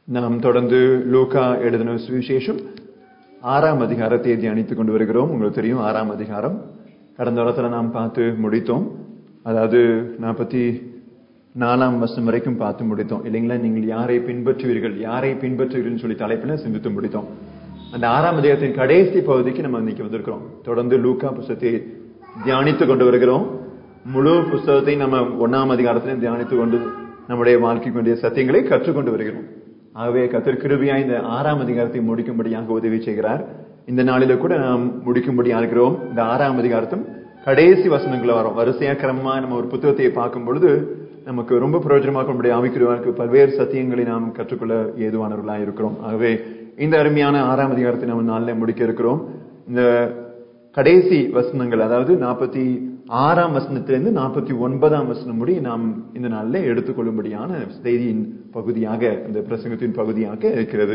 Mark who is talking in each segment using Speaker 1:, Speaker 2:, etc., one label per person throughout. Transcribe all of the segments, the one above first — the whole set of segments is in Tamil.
Speaker 1: நாம் தொடர்ந்து லூகா எழுதின சுவிசேஷம் ஆறாம் அதிகாரத்தை தியானித்துக் கொண்டு வருகிறோம் உங்களுக்கு தெரியும் ஆறாம் அதிகாரம் கடந்த வாரத்துல நாம் பார்த்து முடித்தோம் அதாவது நாற்பத்தி நாலாம் வருஷம் வரைக்கும் பார்த்து முடித்தோம் இல்லைங்களா நீங்கள் யாரை பின்பற்றுவீர்கள் யாரை பின்பற்றுவீர்கள் சொல்லி தலைப்பில் சிந்தித்து முடித்தோம் அந்த ஆறாம் அதிகாரத்தின் கடைசி பகுதிக்கு நம்ம இன்னைக்கு வந்திருக்கிறோம் தொடர்ந்து லூக்கா புஸ்தத்தை தியானித்துக் கொண்டு வருகிறோம் முழு புஸ்தகத்தை நம்ம ஒன்னாம் அதிகாரத்திலும் தியானித்துக் கொண்டு நம்முடைய வாழ்க்கைக்கு வேண்டிய சத்தியங்களை கற்றுக்கொண்டு வருகிறோம் ஆகவே கத்தர் கிருபியா இந்த ஆறாம் அதிகாரத்தை முடிக்கும்படியாக உதவி செய்கிறார் இந்த நாளில கூட நாம் முடிக்கும்படியா இருக்கிறோம் இந்த ஆறாம் அதிகாரத்தும் கடைசி வசனங்களை வரும் வரிசையா கிரமமா நம்ம ஒரு புத்தகத்தை பார்க்கும் பொழுது நமக்கு ரொம்ப பிரயோஜனமாக நம்முடைய ஆவிக்குரியவாருக்கு பல்வேறு சத்தியங்களை நாம் கற்றுக்கொள்ள ஏதுவானவர்களாக இருக்கிறோம் ஆகவே இந்த அருமையான ஆறாம் அதிகாரத்தை நம்ம நாளில் முடிக்க இருக்கிறோம் இந்த கடைசி வசனங்கள் அதாவது நாற்பத்தி ஆறாம் வசனத்திலிருந்து நாற்பத்தி ஒன்பதாம் வசனம் முடி நாம் இந்த நாளில் எடுத்துக்கொள்ளும்படியான செய்தியின் பகுதியாக இந்த பிரசங்கத்தின் பகுதியாக இருக்கிறது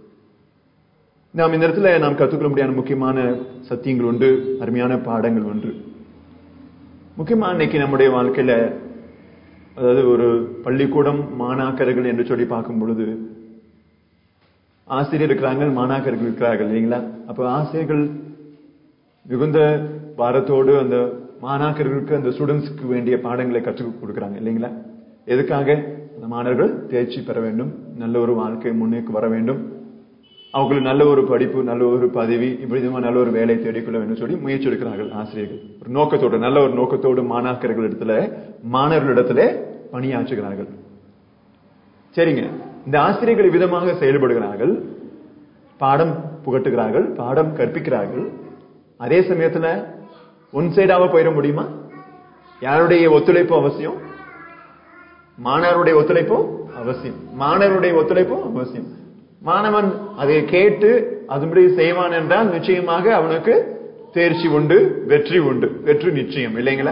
Speaker 1: நாம் இந்த இடத்துல நாம் கற்றுக்கொள்ள முடியாத முக்கியமான சத்தியங்கள் உண்டு அருமையான பாடங்கள் ஒன்று முக்கியமா இன்னைக்கு நம்முடைய வாழ்க்கையில அதாவது ஒரு பள்ளிக்கூடம் மாணாக்கர்கள் என்று சொல்லி பார்க்கும் பொழுது ஆசிரியர் இருக்கிறாங்க மாணாக்கர்கள் இருக்கிறார்கள் இல்லைங்களா அப்ப ஆசிரியர்கள் மிகுந்த பாரத்தோடு அந்த மாணாக்கர்களுக்கு அந்த ஸ்டூடெண்ட்ஸ்க்கு வேண்டிய பாடங்களை கற்றுக் கொடுக்குறாங்க இல்லைங்களா எதுக்காக அந்த மாணவர்கள் தேர்ச்சி பெற வேண்டும் நல்ல ஒரு வாழ்க்கை முன்னேக்கு வர வேண்டும் அவங்களுக்கு நல்ல ஒரு படிப்பு நல்ல ஒரு பதவி இப்படி நல்ல ஒரு வேலை தேடிக்கொள்ள வேண்டும் சொல்லி முயற்சி எடுக்கிறார்கள் ஆசிரியர்கள் ஒரு நோக்கத்தோடு நல்ல ஒரு நோக்கத்தோடு மாணாக்கர்கள் இடத்துல மாணவர்களிடத்துல பணியாற்றுகிறார்கள் சரிங்க இந்த ஆசிரியர்கள் விதமாக செயல்படுகிறார்கள் பாடம் புகட்டுகிறார்கள் பாடம் கற்பிக்கிறார்கள் அதே சமயத்துல ஒன் சைடாவ போயிட முடியுமா யாருடைய ஒத்துழைப்பு அவசியம் மாணவருடைய ஒத்துழைப்போ அவசியம் மாணவருடைய ஒத்துழைப்போ அவசியம் மாணவன் அதை கேட்டு அதுபடி செய்வான் என்றால் நிச்சயமாக அவனுக்கு தேர்ச்சி உண்டு வெற்றி உண்டு வெற்றி நிச்சயம் இல்லைங்களா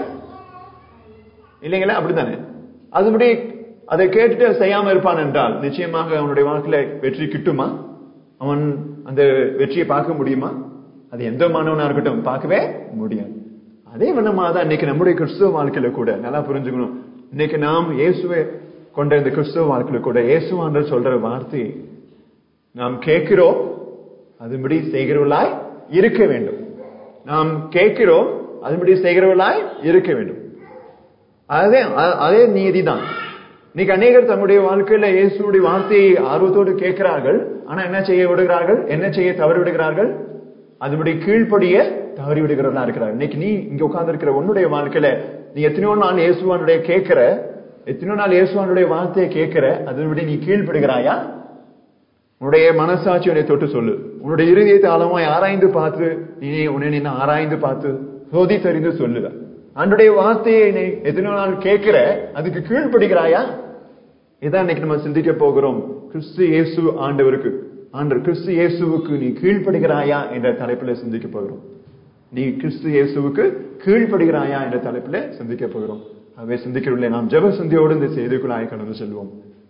Speaker 1: இல்லைங்களா அப்படித்தானே அதுபடி அதை கேட்டுட்டு செய்யாம இருப்பான் என்றால் நிச்சயமாக அவனுடைய வாழ்க்கையில வெற்றி கிட்டுமா அவன் அந்த வெற்றியை பார்க்க முடியுமா அது எந்த மாணவனா இருக்கட்டும் பார்க்கவே முடியாது அதே வண்ணமா தான் இன்னைக்கு நம்முடைய கிறிஸ்துவ வாழ்க்கையில கூட நல்லா புரிஞ்சுக்கணும் இன்னைக்கு நாம் இயேசுவை கொண்ட இந்த கிறிஸ்துவ வாழ்க்கையில கூட இயேசுவான்ற சொல்ற வார்த்தை நாம் கேட்கிறோம் அதுபடி செய்கிறவர்களாய் இருக்க வேண்டும் நாம் கேட்கிறோம் அதுபடி செய்கிறவர்களாய் இருக்க வேண்டும் அதே அதே நீதி தான் இன்னைக்கு அநேகர் தம்முடைய வாழ்க்கையில இயேசுடைய வார்த்தையை ஆர்வத்தோடு கேட்கிறார்கள் ஆனா என்ன செய்ய விடுகிறார்கள் என்ன செய்ய தவறு விடுகிறார்கள் அதுபடி கீழ்ப்படிய தவறி விடுகிறவர்களா இருக்கிறார் இன்னைக்கு நீ இங்க உட்கார்ந்து இருக்கிற உன்னுடைய வாழ்க்கையில நீ எத்தனையோ நாள் இயேசுவானுடைய கேட்கிற எத்தனையோ நாள் இயேசுவானுடைய வார்த்தையை கேட்கிற அதுபடி நீ கீழ்ப்படுகிறாயா உன்னுடைய மனசாட்சி உன்னை தொட்டு சொல்லு உன்னுடைய இறுதியத்தை ஆழமாய் ஆராய்ந்து பார்த்து நீ உன்னை நீ ஆராய்ந்து பார்த்து சோதி தெரிந்து சொல்லுவ அன்றைய வார்த்தையை நீ எத்தனையோ நாள் கேட்கிற அதுக்கு கீழ்ப்படுகிறாயா இதான் இன்னைக்கு நம்ம சிந்திக்க போகிறோம் கிறிஸ்து இயேசு ஆண்டவருக்கு ஆண்டர் கிறிஸ்து இயேசுவுக்கு நீ கீழ்ப்படுகிறாயா என்ற தலைப்பில் சிந்திக்க போகிறோம் நீ கிறிஸ்து இயேசுவுக்கு கீழ்ப்படுகிறாயா என்ற தலைப்பில் சிந்திக்க போகிறோம் அவை சிந்திக்கிறவில்லை நாம் ஜெப சிந்தியோடு இந்த செய்திக்குள்ளாய் கடந்து செல்வோம்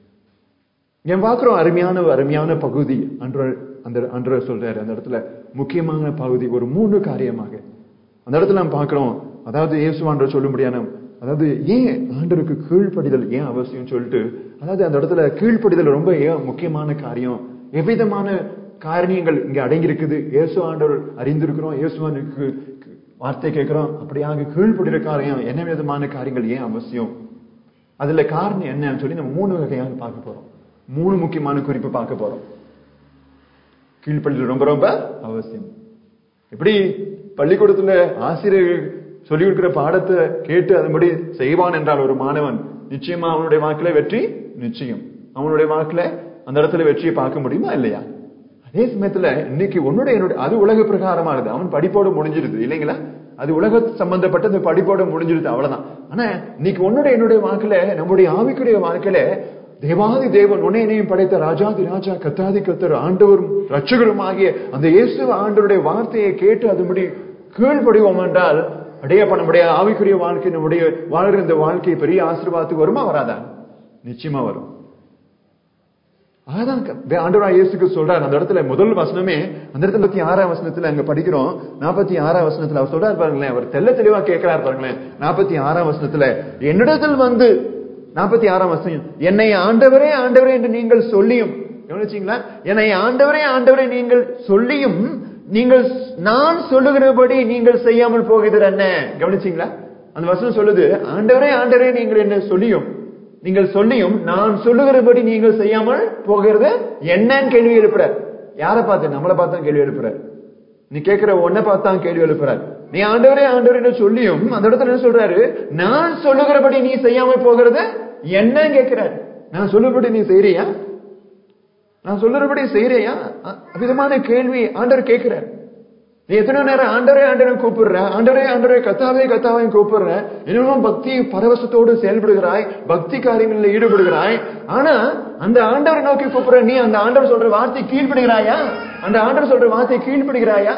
Speaker 1: என் பார்க்கிறோம் அருமையான அருமையான பகுதி அன்ற அந்த அன்ற சொல்றாரு அந்த இடத்துல முக்கியமான பகுதி ஒரு மூணு காரியமாக அந்த இடத்துல நாம் பார்க்கிறோம் அதாவது இயேசுவான்ற சொல்லும்படியான அதாவது ஏன் ஆண்டருக்கு கீழ்ப்படிதல் ஏன் அவசியம் சொல்லிட்டு அதாவது அந்த இடத்துல கீழ்ப்படிதல் ரொம்ப ஏன் முக்கியமான காரியம் எவ்விதமான காரியங்கள் இங்க அடங்கி இருக்குது இயேசு ஆண்டவர் அறிந்திருக்கிறோம் இயேசுவானுக்கு வார்த்தை கேட்கிறோம் அப்படியாக கீழ்ப்படுகிற காரியம் என்ன விதமான காரியங்கள் ஏன் அவசியம் அதுல காரணம் என்னன்னு சொல்லி நம்ம மூணு வகையாக பார்க்க போறோம் மூணு முக்கியமான குறிப்பு பார்க்க போறோம் கீழ்ப்பள்ளியில் ரொம்ப ரொம்ப அவசியம் எப்படி பள்ளிக்கூடத்துல ஆசிரியர் சொல்லி கொடுக்கிற பாடத்தை கேட்டு அதன்படி செய்வான் என்றால் ஒரு மாணவன் நிச்சயமா அவனுடைய வாக்குல வெற்றி நிச்சயம் அவனுடைய வாக்குல அந்த இடத்துல வெற்றியை பார்க்க முடியுமா இல்லையா அதே சமயத்துல இன்னைக்கு உன்னுடைய என்னுடைய அது உலக பிரகாரமானது அவன் படிப்போட முடிஞ்சிருது இல்லைங்களா அது உலக சம்பந்தப்பட்ட அந்த படிப்போட முடிஞ்சிருது அவ்வளவுதான் ஆனா இன்னைக்கு உன்னுடைய என்னுடைய வாழ்க்கையில நம்முடைய ஆவிக்குடைய வாழ்க்கையில தேவாதி தேவன் உன்னையனையும் படைத்த ராஜாதி ராஜா கத்தாதி கத்தர் ஆண்டவரும் ரட்சகரும் ஆகிய அந்த இயேசு ஆண்டவருடைய வார்த்தையை கேட்டு அதுபடி கீழ்படிவோம் என்றால் அடையப்ப நம்முடைய ஆவிக்குரிய வாழ்க்கை நம்முடைய வாழ்கிற இந்த வாழ்க்கை பெரிய ஆசீர்வாதத்துக்கு வருமா வராதா நிச்சயமா வரும் அதான் ஆண்டவரா இயேசுக்கு சொல்றாரு அந்த இடத்துல முதல் வசனமே அந்த இடத்துல பத்தி ஆறாம் வசனத்துல அங்க படிக்கிறோம் நாற்பத்தி ஆறாம் வசனத்துல அவர் சொல்றாரு பாருங்களேன் அவர் தெல்ல தெளிவா கேட்கிறார் பாருங்களேன் நாற்பத்தி ஆறாம் வசனத்துல என்னிடத்தில் வந்து நாற்பத்தி ஆறாம் வசனம் என்னை ஆண்டவரே ஆண்டவரே என்று நீங்கள் சொல்லியும் கவனிச்சீங்களா என்னை ஆண்டவரே ஆண்டவரே நீங்கள் சொல்லியும் நீங்கள் நான் சொல்லுகிறபடி நீங்கள் செய்யாமல் போகிறது என்ன கவனிச்சீங்களா அந்த வசனம் சொல்லுது ஆண்டவரே ஆண்டவரே நீங்கள் என்ன சொல்லியும் நீங்கள் சொல்லியும் நான் சொல்லுகிறபடி நீங்கள் செய்யாமல் போகிறது என்னன்னு கேள்வி எழுப்புற யாரை பார்த்து நம்மளை பார்த்து தான் கேள்வி எழுப்புற நீ கேட்கிற ஒன்ன பார்த்து தான் கேள்வி எழுப்புற நீ ஆண்டவரே ஆண்டவரே சொல்லியும் அந்த இடத்துல என்ன சொல்றாரு நான் சொல்லுகிறபடி நீ செய்யாம போகிறது என்ன கேட்கிறாரு நான் சொல்லுபடி நீ செய்யறியா நான் சொல்லுறபடி செய்யறியா விதமான கேள்வி ஆண்டவர் கேட்கிறார் நீ எத்தனை நேரம் ஆண்டரே ஆண்டரை கூப்பிடுற ஆண்டரே ஆண்டரே கத்தாவே கத்தாவே கூப்பிடுற இன்னும் பக்தி பரவசத்தோடு செயல்படுகிறாய் பக்தி காரியங்களில் ஈடுபடுகிறாய் ஆனா அந்த ஆண்டவரை நோக்கி கூப்பிடுற நீ அந்த ஆண்டவர் சொல்ற வார்த்தை கீழ்ப்படுகிறாயா அந்த ஆண்டவர் சொல்ற வார்த்தை கீழ்ப்படுகிறாயா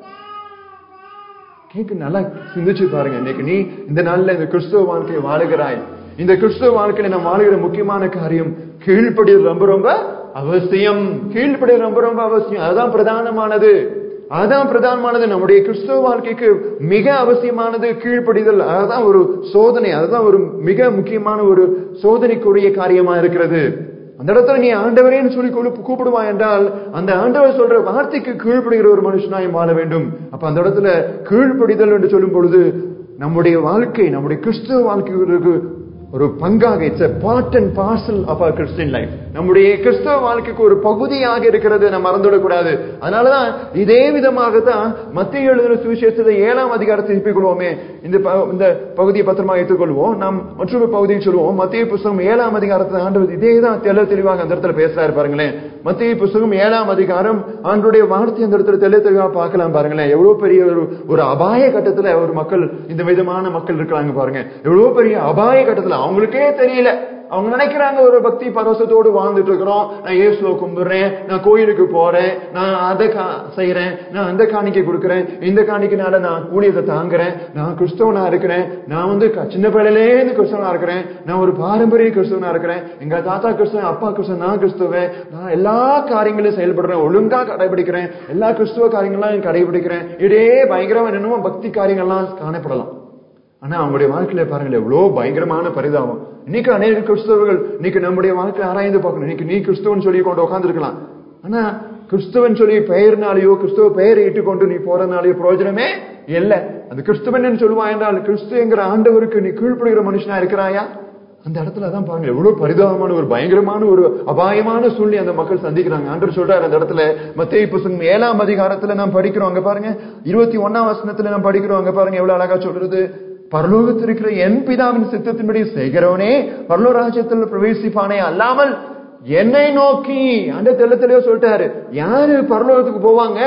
Speaker 1: கேட்க நல்லா சிந்திச்சு பாருங்க இன்னைக்கு நீ இந்த நாள்ல இந்த கிறிஸ்துவ வாழ்க்கையை வாழுகிறாய் இந்த கிறிஸ்துவ வாழ்க்கையில நம்ம வாழுகிற முக்கியமான காரியம் கீழ்ப்படியது ரொம்ப ரொம்ப அவசியம் கீழ்ப்படியது ரொம்ப ரொம்ப அவசியம் அதுதான் பிரதானமானது அதான் பிரதானமானது நம்முடைய கிறிஸ்துவ வாழ்க்கைக்கு மிக அவசியமானது கீழ்ப்படிதல் அதுதான் ஒரு சோதனை அதுதான் ஒரு மிக முக்கியமான ஒரு சோதனைக்குரிய காரியமா இருக்கிறது அந்த இடத்துல நீ ஆண்டவரேன்னு சொல்லி கூப்பிடுவா என்றால் அந்த ஆண்டவர் சொல்ற வார்த்தைக்கு கீழ்ப்படுகிற ஒரு மனுஷனாய் வாழ வேண்டும் அப்ப அந்த இடத்துல கீழ்ப்படிதல் என்று சொல்லும் பொழுது நம்முடைய வாழ்க்கை நம்முடைய கிறிஸ்துவ வாழ்க்கைக்கு ஒரு பங்காக it's part and parcel of our Christian life நம்முடைய கிறிஸ்தவ வாழ்க்கைக்கு ஒரு பகுதியாக இருக்கிறது நம்ம மறந்துவிடக்கூடாது அதனாலதான் இதே விதமாக தான் மத்திய எழுதின சுவிசேஷத்தை ஏழாம் அதிகாரத்தை திருப்பிக் கொள்வோமே இந்த இந்த பகுதியை பத்திரமா எடுத்துக்கொள்வோம் நாம் மற்றொரு பகுதியை சொல்லுவோம் மத்திய புஸ்தகம் ஏழாம் அதிகாரத்தை ஆண்டு இதே தான் தெல்ல தெளிவாக அந்த இடத்துல பேசுறாரு பாருங்களேன் மத்திய புஸ்தகம் ஏழாம் அதிகாரம் ஆண்டுடைய வார்த்தை அந்த இடத்துல தெல்ல தெளிவா பார்க்கலாம் பாருங்களேன் எவ்வளவு பெரிய ஒரு ஒரு அபாய கட்டத்துல ஒரு மக்கள் இந்த விதமான மக்கள் இருக்கிறாங்க பாருங்க எவ்வளவு பெரிய அபாய கட்டத்துல அவங்களுக்கே தெரியல அவங்க நினைக்கிறாங்க ஒரு பக்தி பரவசத்தோடு வாழ்ந்துட்டு இருக்கிறோம் நான் இயேசுவை கும்பிடுறேன் நான் கோயிலுக்கு போறேன் நான் அதை செய்யறேன் நான் அந்த காணிக்கை கொடுக்கறேன் இந்த காணிக்கைனால நான் ஊழியத்தை தாங்குறேன் நான் கிறிஸ்தவனா இருக்கிறேன் நான் வந்து சின்ன பிள்ளையிலேருந்து கிறிஸ்தவனா இருக்கிறேன் நான் ஒரு பாரம்பரிய கிறிஸ்தவனா இருக்கிறேன் எங்க தாத்தா கிறிஸ்தவன் அப்பா கிறிஸ்தவன் நான் கிறிஸ்தவன் நான் எல்லா காரியங்களையும் செயல்படுறேன் ஒழுங்கா கடைபிடிக்கிறேன் எல்லா கிறிஸ்துவ காரியங்களையும் கடைபிடிக்கிறேன் இதே பயங்கரமா என்னமோ பக்தி காரியங்கள்லாம் காணப்படலாம் ஆனா அவங்களுடைய வாழ்க்கையில பாருங்களேன் எவ்வளவு பயங்கரமான பரிதாபம் இன்னைக்கு அநேக கிறிஸ்தவர்கள் இன்னைக்கு நம்முடைய வாழ்க்கையை ஆராய்ந்து பார்க்கணும் இன்னைக்கு நீ கிறிஸ்துவன் சொல்லி கொண்டு உட்காந்துருக்கலாம் ஆனா கிறிஸ்துவன் சொல்லி பெயர்னாலேயோ கிறிஸ்துவ பெயரை இட்டுக்கொண்டு நீ போறதுனாலயோ பிரயோஜனமே இல்ல அந்த கிறிஸ்துவன் சொல்லுவா என்றால் கிறிஸ்துவங்கிற ஆண்டவருக்கு நீ கீழ்ப்படுகிற மனுஷனா இருக்கிறாயா அந்த இடத்துல தான் பாருங்க எவ்வளவு பரிதாபமான ஒரு பயங்கரமான ஒரு அபாயமான சூழ்நிலை அந்த மக்கள் சந்திக்கிறாங்க ஆண்டவர் சொல்றாரு அந்த இடத்துல மத்திய புத்தகம் ஏழாம் அதிகாரத்துல நாம் படிக்கிறோம் அங்க பாருங்க இருபத்தி ஒன்னாம் வசனத்துல நாம் படிக்கிறோம் அங்க பாருங்க எவ்வளவு அழகா சொல்றது பரலோகத்தில் இருக்கிற என் பிதாவின் சித்தத்தின்படி செய்கிறவனே பரலோ ராஜ்யத்தில் பிரவேசிப்பானே அல்லாமல் என்னை நோக்கி அந்த தெல்ல தெளிவா சொல்லிட்டாரு யாரு பரலோகத்துக்கு போவாங்க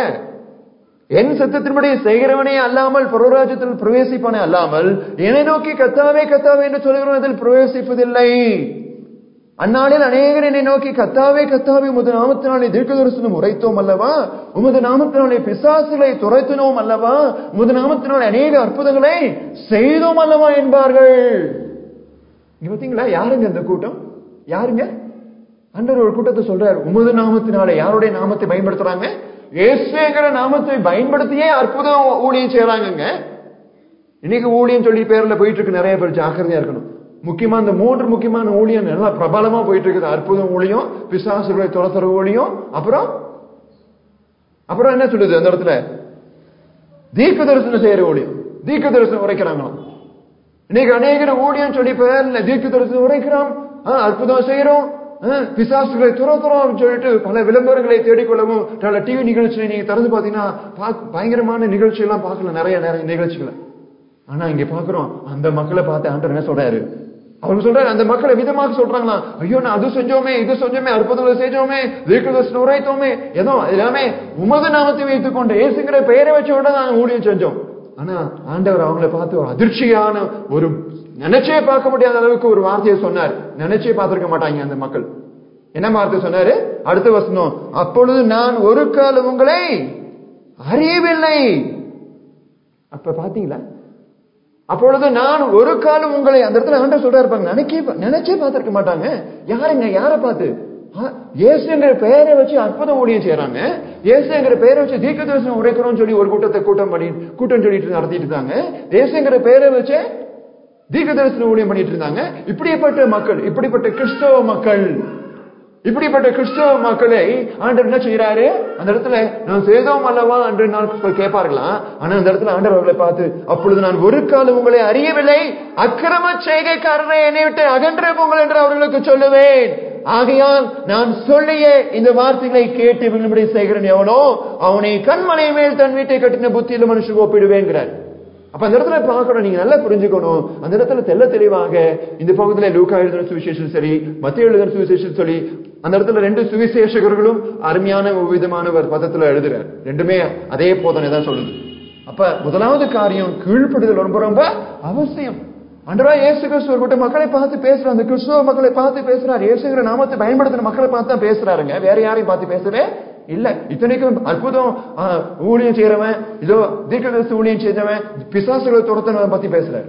Speaker 1: என் சத்தத்தின்படி செய்கிறவனே அல்லாமல் பரவராஜ்யத்தில் பிரவேசிப்பானே அல்லாமல் என்னை நோக்கி கத்தாவே கத்தாவே என்று சொல்கிறவன் அதில் பிரவேசிப்பதில்லை அந்நாளில் அநேகர் என்னை நோக்கி கத்தாவே கத்தாவே உமது நாமத்தினாலே தீர்க்க தரிசனம் உரைத்தோம் அல்லவா உமது நாமத்தினாலே பிசாசுகளை துரைத்தினோம் அல்லவா உமது நாமத்தினாலே அநேக அற்புதங்களை செய்தோம் அல்லவா என்பார்கள் இங்க பாத்தீங்களா யாருங்க இந்த கூட்டம் யாருங்க அண்டர் ஒரு கூட்டத்தை சொல்றாரு உமது நாமத்தினாலே யாருடைய நாமத்தை பயன்படுத்துறாங்க இயேசுங்கிற நாமத்தை பயன்படுத்தியே அற்புதம் ஊழியம் செய்யறாங்க இன்னைக்கு ஊழியம் சொல்லி பேர்ல போயிட்டு இருக்கு நிறைய பேர் ஜாக்கிரதையா இருக்கணும் முக்கியமா இந்த மூன்று முக்கியமான ஊழியம் நல்லா பிரபலமா போயிட்டு இருக்குது அற்புதம் ஊழியம் பிசாசுகளை துரத்துற ஊழியம் அப்புறம் அப்புறம் என்ன சொல்லுது அந்த இடத்துல தீர்க்க தரிசனம் செய்யற ஊழியம் தீர்க்க தரிசனம் உரைக்கிறாங்களாம் இன்னைக்கு அநேகர் ஊழியம் சொல்லி பேர்ல தீர்க்க தரிசனம் உரைக்கிறோம் அற்புதம் செய்யறோம் பிசாசுகளை துரத்துறோம் சொல்லிட்டு பல விளம்பரங்களை தேடிக்கொள்ளவும் பல டிவி நிகழ்ச்சியை நீங்க திறந்து பாத்தீங்கன்னா பயங்கரமான நிகழ்ச்சி எல்லாம் பார்க்கல நிறைய நிறைய நிகழ்ச்சிகளை ஆனா இங்க பாக்குறோம் அந்த மக்களை பார்த்து ஆண்டர் என்ன சொல்றாரு அவங்க சொல்றாரு அந்த மக்களை விதமாக சொல்றாங்களா ஐயோ நான் அது செஞ்சோமே இது செஞ்சோமே அற்புதங்களை செஞ்சோமே தீர்க்கதர்சனம் உரைத்தோமே ஏதோ எல்லாமே உமது நாமத்தை வைத்துக் கொண்டு ஏசுங்கிற பெயரை வச்சோட நாங்க ஊழியம் செஞ்சோம் ஆனா ஆண்டவர் அவங்கள பார்த்து ஒரு அதிர்ச்சியான ஒரு நினைச்சே பார்க்க முடியாத அளவுக்கு ஒரு வார்த்தையை சொன்னார் நினைச்சே பார்த்திருக்க மாட்டாங்க அந்த மக்கள் என்ன வார்த்தை சொன்னாரு அடுத்த வசனம் அப்பொழுது நான் ஒரு கால உங்களை அறியவில்லை அப்ப பாத்தீங்களா அப்பொழுது நான் ஒரு காலம் உங்களை அந்த இடத்துல ஆண்ட சொல்றா இருப்பாங்க நினைக்கே நினைச்சே பார்த்திருக்க மாட்டாங்க யாருங்க யார பார்த்து இயேசுங்கிற பெயரை வச்சு அற்புதம் ஊழியம் செய்யறாங்க இயேசுங்கிற பெயரை வச்சு தீர்க்க தரிசனம் உரைக்கிறோம்னு சொல்லி ஒரு கூட்டத்தை கூட்டம் பண்ணி கூட்டம் சொல்லிட்டு நடத்திட்டு இருந்தாங்க இயேசுங்கிற பெயரை வச்சு தீர்க்க தரிசனம் ஊழியம் பண்ணிட்டு இருந்தாங்க இப்படிப்பட்ட மக்கள் இப்படிப்பட்ட கிறிஸ்தவ மக்கள் இப்படிப்பட்ட கிறிஸ்தவ மக்களை ஆண்டவர் என்ன செய்யறாரு அந்த இடத்துல நான் செய்தோம் அல்லவா என்று நான் கேட்பார்களாம் ஆனா அந்த இடத்துல ஆண்டவர் அவர்களை பார்த்து அப்பொழுது நான் ஒரு காலம் உங்களை அறியவில்லை அக்கிரம செய்கைக்காரரை என்னை விட்டு அகன்ற போங்கள் என்று அவர்களுக்கு சொல்லுவேன் ஆகையால் நான் சொல்லிய இந்த வார்த்தைகளை கேட்டு விழும்படி செய்கிறேன் எவனோ அவனை கண்மனை மேல் தன் வீட்டை கட்டின புத்தியில மனுஷன் ஒப்பிடுவேங்கிறார் அப்ப அந்த இடத்துல பார்க்கணும் நீங்க நல்லா புரிஞ்சுக்கணும் அந்த இடத்துல தெல்ல தெளிவாக இந்த பகுதியில லூக்கா எழுதின சுவிசேஷம் சரி மத்திய எழுதின சுவிசேஷம் சொல்லி அந்த இடத்துல ரெண்டு சுவிசேஷகர்களும் அருமையான விதமான ஒரு பதத்துல எழுதுறார் ரெண்டுமே அதே போதனை தான் சொல்லுது அப்ப முதலாவது காரியம் கீழ்ப்படுதல் ரொம்ப ரொம்ப அவசியம் அன்றா இயேசு கிறிஸ்து ஒரு கூட்டம் மக்களை பார்த்து பேசுறாரு அந்த கிறிஸ்துவ மக்களை பார்த்து பேசுறாரு இயேசுங்கிற நாமத்தை பயன்படுத்தின மக்களை பார்த்து தான் பேசுறாருங்க வேற யாரையும் பார்த்து பேசவே இல்ல இத்தனைக்கும் அற்புதம் ஆ, ஊழியம் செய்யறவன் இதோ தீர்க்கதரிசி ஊழியம் செய்தவன் பிசாசுகளை துரத்தனவன் பத்தி பேசுறாரு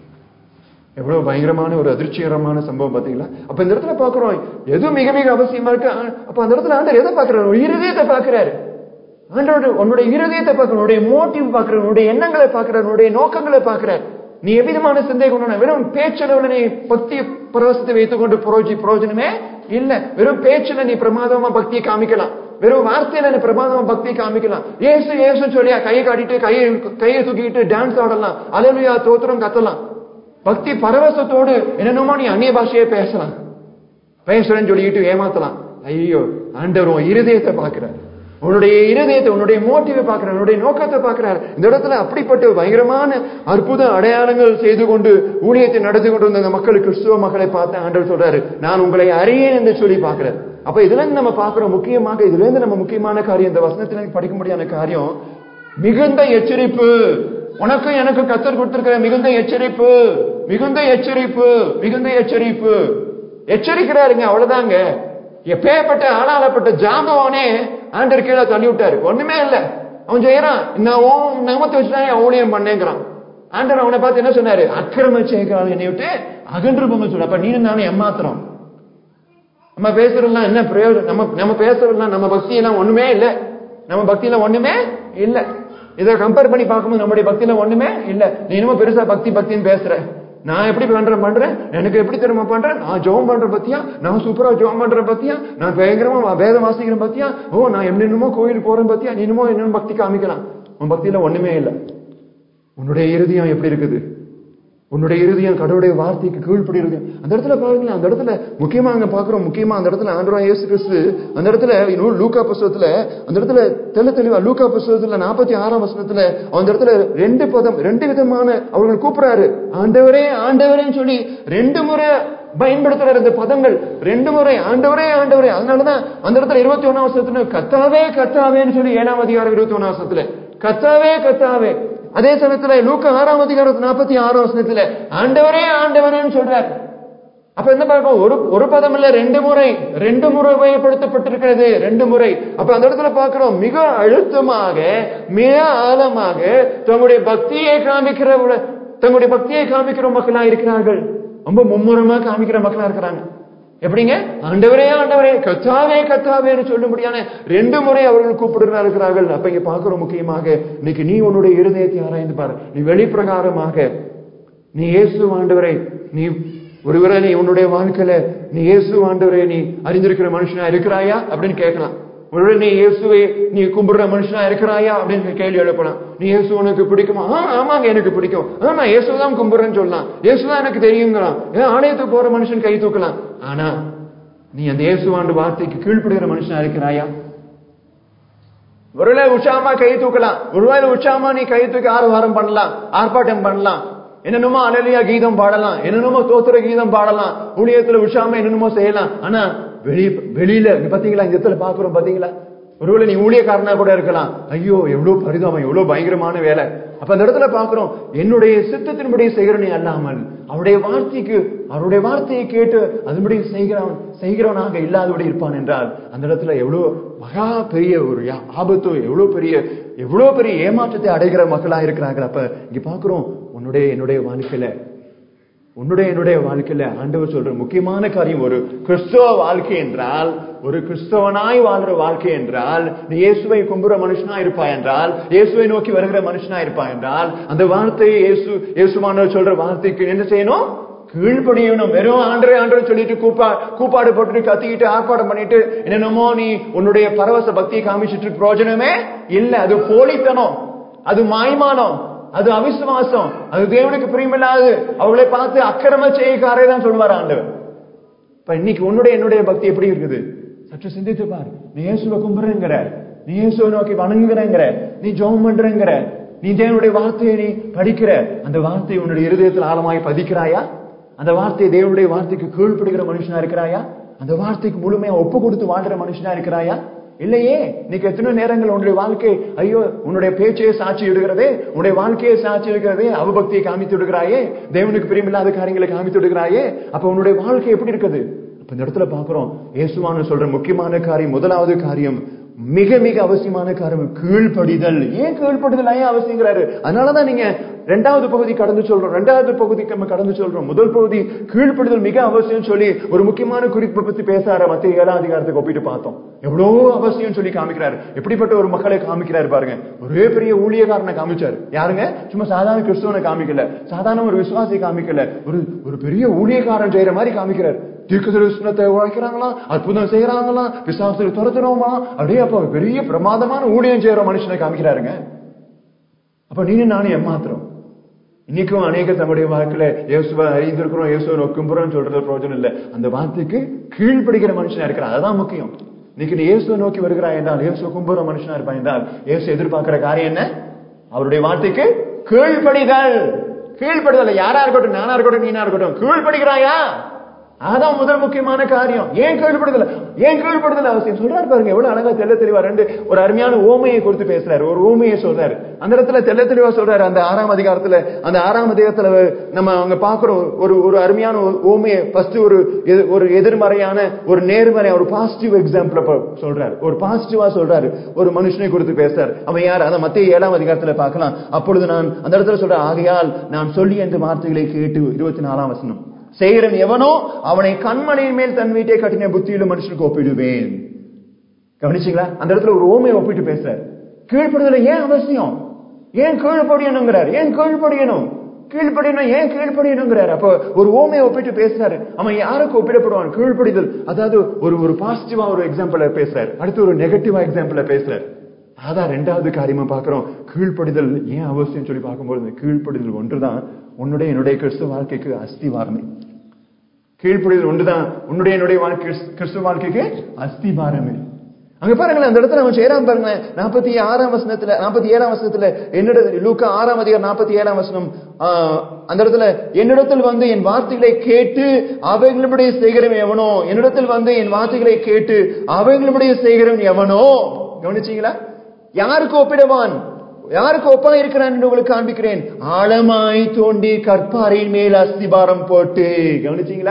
Speaker 1: எவ்வளவு பயங்கரமான ஒரு அதிர்ச்சிகரமான சம்பவம் பாத்தீங்களா அப்ப இந்த இடத்துல பாக்குறோம் எது மிக மிக அவசியமா இருக்கு ஆ, அப்ப அந்த இடத்துல ஆண்டவர் எதை பாக்குறாரு ஒரு இருதயத்தை பாக்குறாரு ஆண்டவர் உன்னுடைய இருதயத்தை பார்க்கணும் உன்னுடைய மோட்டிவ் பார்க்கறாரு உன்னுடைய எண்ணங்களை பார்க்கறாரு உன்னுடைய நோக்கங்களை பார்க்கறாரு நீ எவ்விதமான சிந்தை கொண்டு வெறும் பேச்சளவுல நீ பக்தி பிரவசத்தை வைத்துக் கொண்டு புரோஜி பிரயோஜனமே இல்ல வெறும் பேச்சுல நீ பிரமாதமா பக்தியை காமிக்கலாம் வெறும் வார்த்தையில நீ பிரமாதமா பக்தியை காமிக்கலாம் ஏசு ஏசு சொல்லியா கையை காட்டிட்டு கையை கையை தூக்கிட்டு டான்ஸ் ஆடலாம் அலலுயா தோத்திரம் கத்தலாம் பக்தி பரவசத்தோடு என்னென்னமோ நீ அந்நிய பாஷையே பேசலாம் பேசுறேன்னு சொல்லிட்டு ஏமாத்தலாம் ஐயோ ஆண்டவர் உன் இருதயத்தை பார்க்கிறார் உன்னுடைய இருதயத்தை உன்னுடைய மோட்டிவை பார்க்கிறார் உன்னுடைய நோக்கத்தை பார்க்கிறார் இந்த இடத்துல அப்படிப்பட்ட பயங்கரமான அற்புத அடையாளங்கள் செய்து கொண்டு ஊழியத்தை நடத்தி கொண்டு வந்த அந்த மக்கள் கிறிஸ்துவ மக்களை பார்த்து ஆண்டவர் சொல்றாரு நான் உங்களை அறியேன் என்று சொல்லி பார்க்கிறார் அப்ப இதுல இருந்து நம்ம பார்க்கிறோம் முக்கியமாக இதுல இருந்து நம்ம முக்கியமான காரியம் இந்த வசனத்துல படிக்க முடியாத காரியம் மிகுந்த எச்சரிப்பு உனக்கும் எனக்கும் கத்தர் கொடுத்திருக்கிற மிகுந்த எச்சரிப்பு மிகுந்த எச்சரிப்பு மிகுந்த எச்சரிப்பு எச்சரிக்கிறாருங்க அவ்வளவுதாங்க எப்பேற்பட்ட ஆளாளப்பட்ட ஜாம்பவானே ஆண்டர் கீழே தள்ளி விட்டாரு ஒண்ணுமே இல்ல அவன் செய்யறான் நான் உன் நாமத்தை வச்சுதான் என் ஊழியம் பண்ணேங்கிறான் ஆண்டர் அவனை பார்த்து என்ன சொன்னாரு அக்கிரம செய்கிறான் என்னை விட்டு அகன்று போங்க சொல்ல அப்ப நீனும் நானும் ஏமாத்துறோம் நம்ம பேசுறதுலாம் என்ன பிரயோஜனம் நம்ம நம்ம பேசுறதுலாம் நம்ம பக்தியெல்லாம் ஒண்ணுமே இல்ல நம்ம பக்தியில ஒண்ணுமே இல்ல இதை கம்பேர் பண்ணி பார்க்கும்போது நம்முடைய பக்தியில ஒண்ணுமே இல்ல நீ இன்னமும் பெருசா பக்தி பக்தின்னு பேசுற நான் எப்படி பண்றேன் பண்றேன் எனக்கு எப்படி தெரியுமா பண்றேன் நான் ஜெபம் பண்றேன் பத்தியா நான் சூப்பரா ஜெபம் பண்றேன் பத்தியா நான் பயங்கரமா வேதம் வாசிக்கிறேன் பத்தியா ஓ நான் என்னென்னமோ கோயிலுக்கு போறேன் பத்தியா நீ என்னமோ என்னென்ன பக்தி காமிக்கலாம் உன் பக்தியில ஒண்ணுமே இல்ல உன்னுடைய இருதயம் எப்படி இருக்குது உன்னுடைய இருதயம் கடவுளுடைய வார்த்தைக்கு கீழ்ப்படி இருக்கு அந்த இடத்துல பாருங்களேன் அந்த இடத்துல முக்கியமா அங்க பாக்குறோம் முக்கியமா அந்த இடத்துல ஆண்டவரா இயேசு கிறிஸ்து அந்த இடத்துல இன்னும் லூக்கா புஸ்தகத்துல அந்த இடத்துல தெள்ள தெளிவா லூக்கா புஸ்தகத்துல நாற்பத்தி ஆறாம் வசனத்துல அந்த இடத்துல ரெண்டு பதம் ரெண்டு விதமான அவர்கள் கூப்பிடுறாரு ஆண்டவரே ஆண்டவரேன்னு சொல்லி ரெண்டு முறை பயன்படுத்துறாரு இந்த பதங்கள் ரெண்டு முறை ஆண்டவரே ஆண்டவரே அதனாலதான் அந்த இடத்துல இருபத்தி ஒன்னாம் வருஷத்துல கத்தாவே கத்தாவேன்னு சொல்லி ஏழாம் அதிகாரம் இருபத்தி ஒன்னாம் வருஷத்துல கத்தாவே கத்தாவே அதே சமயத்துல லூக்க ஆறாம் அதிகாரத்து நாற்பத்தி ஆறாம் வசனத்துல ஆண்டவரே ஆண்டவரேன்னு சொல்றார் அப்ப என்ன பார்க்கும் ஒரு ஒரு பதம் இல்ல ரெண்டு முறை ரெண்டு முறை உபயோகப்படுத்தப்பட்டிருக்கிறது ரெண்டு முறை அப்ப அந்த இடத்துல பார்க்கிறோம் மிக அழுத்தமாக மிக ஆழமாக தங்களுடைய பக்தியை காமிக்கிற தங்களுடைய பக்தியை காமிக்கிற மக்களா இருக்கிறார்கள் ரொம்ப மும்முரமா காமிக்கிற மக்களா இருக்கிறாங்க எப்படிங்க ஆண்டவரே ஆண்டவரே கத்தாவே கத்தாவேன்னு சொல்லும்படியான ரெண்டு முறை அவர்கள் கூப்பிடுறா இருக்கிறார்கள் அப்ப இங்க பாக்குறோம் முக்கியமாக இன்னைக்கு நீ உன்னுடைய இருதயத்தை ஆராய்ந்து பாரு நீ வெளிப்பிரகாரமாக நீ இயேசு ஆண்டவரை நீ ஒருவேளை நீ உன்னுடைய வாழ்க்கையில நீ இயேசு ஆண்டவரை நீ அறிந்திருக்கிற மனுஷனா இருக்கிறாயா அப்படின்னு கேட்கலாம் ஒருவேளை நீ இயேசுவை நீ கும்பிடுற மனுஷனா இருக்கிறாயா அப்படின்னு கேள்வி எழுப்பலாம் நீ இயேசு உனக்கு பிடிக்குமா ஆ ஆமாங்க எனக்கு பிடிக்கும் ஆ நான் இயேசு தான் கும்பிடுறேன்னு சொல்லலாம் இயேசு தான் எனக்கு தெரியுங்களாம் ஏன் ஆலயத்துக்கு போற மனுஷன் கை தூக்கலாம் ஆனா நீ அந்த இயேசுவாண்டு வார்த்தைக்கு கீழ்ப்படுகிற மனுஷனா இருக்கிறாயா ஒருவேளை உற்சாகமா கை தூக்கலாம் ஒருவேளை உற்சாகமா நீ கை தூக்கி ஆரவாரம் பண்ணலாம் ஆர்ப்பாட்டம் பண்ணலாம் என்னென்னமோ அலலியா கீதம் பாடலாம் என்னென்னமோ தோத்திர கீதம் பாடலாம் ஊழியத்துல உற்சாகமா என்னென்னமோ செய்யலாம் ஆனா வெளி வெளியில இங்க பாத்தீங்களா இந்த இடத்துல பாக்குறோம் பாத்தீங்களா ஒருவேளை நீ ஊழியக்காரனா கூட இருக்கலாம் ஐயோ எவ்வளவு பரிதாபம் எவ்வளவு பயங்கரமான வேலை அப்ப அந்த இடத்துல பாக்குறோம் என்னுடைய சித்தத்தின்படி செய்கிறனே அல்லாமல் அவருடைய வார்த்தைக்கு அவருடைய வார்த்தையை கேட்டு அதன்படி செய்கிறவன் செய்கிறவனாக இல்லாதபடி இருப்பான் என்றால் அந்த இடத்துல எவ்வளவு மகா பெரிய ஒரு யா- ஆபத்து எவ்வளவு பெரிய எவ்வளவு பெரிய ஏமாற்றத்தை அடைகிற மக்களா இருக்கிறார்கள் அப்ப இங்க பாக்குறோம் உன்னுடைய என்னுடைய வாழ்க்கையில உன்னுடைய என்னுடைய வாழ்க்கையில ஆண்டவர் சொல்ற முக்கியமான காரியம் ஒரு கிறிஸ்தவ வாழ்க்கை என்றால் ஒரு கிறிஸ்தவனாய் வாழ்ற வாழ்க்கை என்றால் நீ இயேசுவை கும்புற மனுஷனா இருப்பாய் என்றால் இயேசுவை நோக்கி வருகிற மனுஷனா இருப்பாய் என்றால் அந்த வார்த்தையை இயேசு இயேசுமானவர் சொல்ற வார்த்தைக்கு என்ன செய்யணும் கீழ்ப்படியணும் வெறும் ஆண்டரை ஆண்டரை சொல்லிட்டு கூப்பா கூப்பாடு போட்டுட்டு கத்திக்கிட்டு ஆர்ப்பாட்டம் பண்ணிட்டு என்னென்னமோ நீ உன்னுடைய பரவச பக்தியை காமிச்சிட்டு இருக்க பிரயோஜனமே இல்ல அது போலித்தனம் அது மாய்மானம் அது அவிசுவாசம் அது தேவனுக்கு பிரியமில்லாது அவளை பார்த்து அக்கிரம செய்யக்காரே தான் சொல்லுவார் ஆண்டவர் இப்ப இன்னைக்கு உன்னுடைய என்னுடைய பக்தி எப்படி இருக்குது சற்று சிந்தித்து பாரு நீ இயேசுவை கும்புறங்கிற நீ இயேசுவை நோக்கி வணங்குறங்கிற நீ ஜெபம் பண்றங்கிற நீ தேவனுடைய வார்த்தையை நீ படிக்கிற அந்த வார்த்தையை உன்னுடைய இருதயத்தில் ஆழமாய் பதிக்கிறாயா அந்த வார்த்தையை தேவனுடைய வார்த்தைக்கு கீழ்ப்படுகிற மனுஷனா இருக்கிறாயா அந்த வார்த்தைக்கு முழுமையா ஒப்பு கொடுத்து வாழ்ற மனுஷனா இருக்கிறாயா இல்லையே இன்னைக்கு எத்தனை நேரங்கள் உன்னுடைய வாழ்க்கை ஐயோ உன்னுடைய பேச்சையே சாட்சி இடுகிறதே உன்னுடைய வாழ்க்கையை சாட்சி எடுக்கிறதே அவபக்தியை காமித்து விடுகிறாயே தேவனுக்கு பிரியமில்லாத காரியங்களை காமித்து விடுகிறாயே அப்ப உன்னுடைய வாழ்க்கை எப்படி இருக்குது அப்ப இந்த இடத்துல பாக்குறோம் இயேசுவான சொல்ற முக்கியமான காரியம் முதலாவது காரியம் மிக மிக அவசியமான காரியம் கீழ்ப்படிதல் ஏன் கீழ்ப்படிதல் ஏன் அவசியங்கிறாரு அதனாலதான் நீங்க ரெண்டாவது பகுதி கடந்து சொல்றோம் ரெண்டாவது பகுதிக்கு நம்ம கடந்து சொல்றோம் முதல் பகுதி கீழ்ப்படிதல் மிக அவசியம் சொல்லி ஒரு முக்கியமான குறிப்பை பத்தி பேசார மத்திய ஏழாம் அதிகாரத்துக்கு ஒப்பிட்டு பார்த்தோம் எவ்வளவு அவசியம் சொல்லி காமிக்கிறாரு எப்படிப்பட்ட ஒரு மக்களை காமிக்கிறாரு பாருங்க ஒரே பெரிய ஊழியக்காரனை காமிச்சாரு யாருங்க சும்மா சாதாரண கிறிஸ்துவனை காமிக்கல சாதாரண ஒரு விசுவாசி காமிக்கல ஒரு ஒரு பெரிய ஊழியக்காரன் செய்யற மாதிரி காமிக்கிறார் தீர்க்க தரிசனத்தை உழைக்கிறாங்களாம் அற்புதம் செய்யறாங்களாம் விசுவாசத்தை துரத்துறோமா அப்படியே அப்ப பெரிய பிரமாதமான ஊழியம் செய்யற மனுஷனை காமிக்கிறாருங்க அப்ப நீங்க நானும் ஏமாத்துறோம் இன்னைக்கும் அநேக தம்முடைய வாழ்க்கையில இயேசுவை அறிந்திருக்கிறோம் இயேசுவை நோக்கும்புறோம் சொல்றது பிரயோஜனம் இல்ல அந்த வார்த்தைக்கு கீழ்ப்படுகிற மனுஷனா இருக்கிறான் அதுதான் முக்கியம் இன்னைக்கு நீ இயேசுவை நோக்கி வருகிறாய் என்றால் இயேசுவை கும்புற மனுஷனா இருப்பான் என்றால் இயேசு எதிர்பார்க்கிற காரியம் என்ன அவருடைய வார்த்தைக்கு கீழ்ப்படிதல் கீழ்ப்படுதல் யாரா இருக்கட்டும் நானா இருக்கட்டும் நீனா இருக்கட்டும் கீழ்ப்படுகிறாயா அதான் முதல் முக்கியமான காரியம் ஏன் கீழ்படுதல் ஏன் கீழ்படுதல் அவசியம் சொல்றாரு பாருங்க எவ்வளவு அழகா தெல்ல தெளிவா ரெண்டு ஒரு அருமையான ஓமையை கொடுத்து பேசுறாரு ஒரு ஓமையை சொல்றாரு அந்த இடத்துல தெல்ல தெளிவா சொல்றாரு அந்த ஆறாம் அதிகாரத்துல அந்த ஆறாம் அதிகாரத்துல நம்ம அங்க பாக்குறோம் ஒரு ஒரு அருமையான ஓமையை ஃபர்ஸ்ட் ஒரு ஒரு எதிர்மறையான ஒரு நேர்மறை ஒரு பாசிட்டிவ் எக்ஸாம்பிள் சொல்றாரு ஒரு பாசிட்டிவா சொல்றாரு ஒரு மனுஷனை குறித்து பேசுறாரு அவன் யார் அந்த மத்திய ஏழாம் அதிகாரத்துல பார்க்கலாம் அப்பொழுது நான் அந்த இடத்துல சொல்றேன் ஆகையால் நான் சொல்லி அந்த வார்த்தைகளை கேட்டு இருபத்தி நாலாம் வசனம் செய்கிறன் எவனோ அவனை கண்மனையின் மேல் தன் வீட்டை கட்டின புத்தியுள்ள மனுஷனுக்கு ஒப்பிடுவேன் கவனிச்சீங்களா அந்த இடத்துல ஒரு ஓமையை ஒப்பிட்டு பேசுறாரு கீழ்ப்படுதல ஏன் அவசியம் ஏன் கீழ்படியணுங்கிறார் ஏன் கீழ்படியணும் கீழ்ப்படியணும் ஏன் கீழ்ப்படியணுங்கிறார் அப்ப ஒரு ஓமையை ஒப்பிட்டு பேசுறாரு அவன் யாருக்கு ஒப்பிடப்படுவான் கீழ்ப்படிதல் அதாவது ஒரு ஒரு பாசிட்டிவா ஒரு எக்ஸாம்பிள் பேசுறாரு அடுத்து ஒரு நெகட்டிவா எக்ஸாம்பிள் பேசுறாரு அதான் ரெண்டாவது காரியமா பாக்குறோம் கீழ்ப்படிதல் ஏன் அவசியம் சொல்லி பார்க்கும்போது கீழ்ப்படிதல் ஒன்றுதான் உன்னுடைய என்னுடைய கிறிஸ்துவ வாழ்க்கைக்கு அஸ்திவாரமே கீழ்ப்படிதல் ஒன்றுதான் உன்னுடைய என்னுடைய வாழ்க்கை கிறிஸ்துவ வாழ்க்கைக்கு அஸ்திபாரமே அங்க பாருங்களேன் அந்த இடத்துல அவன் செய்யறான் பாருங்க நாற்பத்தி ஆறாம் வசனத்துல நாற்பத்தி ஏழாம் வசனத்துல என்னிட லூக்கா ஆறாம் அதிகாரம் நாற்பத்தி ஏழாம் வசனம் அந்த இடத்துல என்னிடத்தில் வந்து என் வார்த்தைகளை கேட்டு அவைகளுடைய சேகரம் எவனோ என்னிடத்தில் வந்து என் வார்த்தைகளை கேட்டு அவைகளுடைய சேகரம் எவனோ கவனிச்சீங்களா யாருக்கு ஒப்பிடுவான் யாருக்கு ஒப்பா இருக்கிறான் என்று உங்களுக்கு காண்பிக்கிறேன் ஆழமாய் தோண்டி கற்பாரின் மேல் அஸ்திபாரம் போட்டு கவனிச்சீங்களா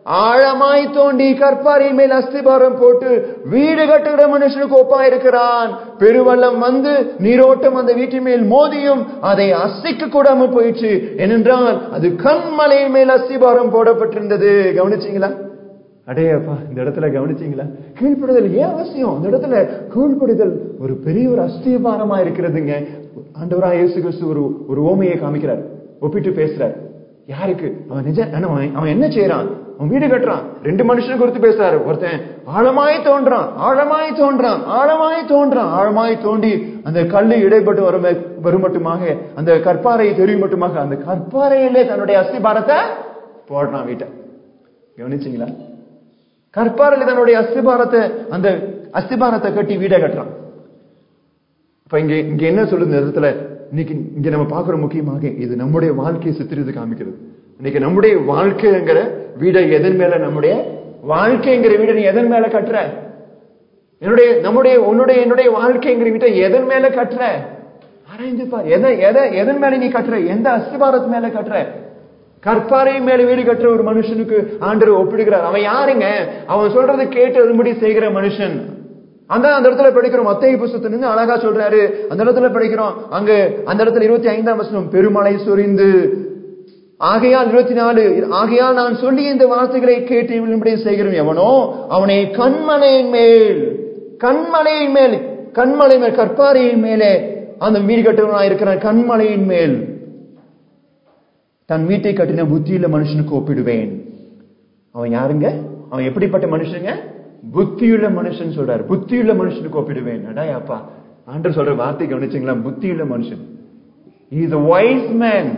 Speaker 1: ஆழமாய் தோண்டி கற்பாரின் மேல் அஸ்திபாரம் போட்டு வீடு கட்டுகிற மனுஷனுக்கு ஒப்பா இருக்கிறான் பெருவள்ளம் வந்து நீரோட்டம் அந்த வீட்டின் மேல் மோதியும் அதை அசைக்க கூடாம போயிடுச்சு ஏனென்றால் அது கண்மலையின் மேல் அஸ்திபாரம் போடப்பட்டிருந்தது கவனிச்சீங்களா அடையப்பா இந்த இடத்துல கவனிச்சீங்களா கீழ்ப்படுதல் ஏன் அவசியம் இந்த இடத்துல கீழ்ப்படுதல் ஒரு பெரிய ஒரு அஸ்திபாரமா இருக்கிறதுங்க ஆண்டவரா இயேசு கிறிஸ்து ஒரு ஒரு ஓமையை காமிக்கிறார் ஒப்பிட்டு பேசுறார் யாருக்கு அவன் நிஜ அவன் என்ன செய்யறான் அவன் வீடு கட்டுறான் ரெண்டு மனுஷனை குறித்து பேசுறாரு ஒருத்தன் ஆழமாய் தோன்றான் ஆழமாய் தோன்றான் ஆழமாய் தோன்றான் ஆழமாய் தோண்டி அந்த கல்லு இடைப்பட்டு வரும் வரும் மட்டுமாக அந்த கற்பாறையை தெரியும் மட்டுமாக அந்த கற்பாறையிலே தன்னுடைய அஸ்திபாரத்தை போடுறான் வீட்டை கவனிச்சீங்களா கற்பாறையில் தன்னுடைய அஸ்திபாரத்தை அந்த அஸ்திபாரத்தை கட்டி வீடை கட்டுறான் இப்ப இங்க இங்க என்ன சொல்லுது இந்த இடத்துல இன்னைக்கு இங்க நம்ம பாக்குற முக்கியமாக இது நம்முடைய வாழ்க்கையை சித்திரித்து காமிக்கிறது இன்னைக்கு நம்முடைய வாழ்க்கைங்கிற வீடை எதன் மேல நம்முடைய வாழ்க்கைங்கிற வீடை நீ எதன் மேல கட்டுற என்னுடைய நம்முடைய உன்னுடைய என்னுடைய வாழ்க்கைங்கிற வீட்டை எதன் மேல கட்டுற ஆராய்ந்து பார் எதை எதை எதன் மேல நீ கட்டுற எந்த அஸ்திபாரத்து மேல கட்டுற கற்பாறை மேல வீடு கட்டுற ஒரு மனுஷனுக்கு ஆண்டர் ஒப்பிடுகிறார் அவன் யாருங்க அவன் சொல்றது கேட்டு அதுபடி செய்கிற மனுஷன் அந்த அந்த இடத்துல படிக்கிறோம் மத்திய புஸ்தத்திலிருந்து அழகா சொல்றாரு அந்த இடத்துல படிக்கிறோம் அங்க அந்த இடத்துல இருபத்தி ஐந்தாம் வருஷம் பெருமழை சொரிந்து ஆகையால் இருபத்தி நாலு ஆகையால் நான் சொல்லி இந்த வார்த்தைகளை கேட்டு விழும்படி செய்கிறோம் எவனோ அவனை கண்மலையின் மேல் கண்மலையின் மேல் கண்மலை மேல் கற்பாறையின் மேலே அந்த வீடு கட்டுவனா இருக்கிறான் கண்மலையின் மேல்
Speaker 2: தன் வீட்டை கட்டின புத்தியுள்ள மனுஷனுக்கு ஒப்பிடுவேன் அவன் யாருங்க அவன் எப்படிப்பட்ட மனுஷங்க புத்தியுள்ள மனுஷன் சொல்றாரு புத்தியுள்ள மனுஷனுக்கு ஒப்பிடுவேன் அடா அப்பா ஆண்டர் சொல்ற வார்த்தை கவனிச்சீங்களா புத்தியுள்ள மனுஷன் இஸ் a wise man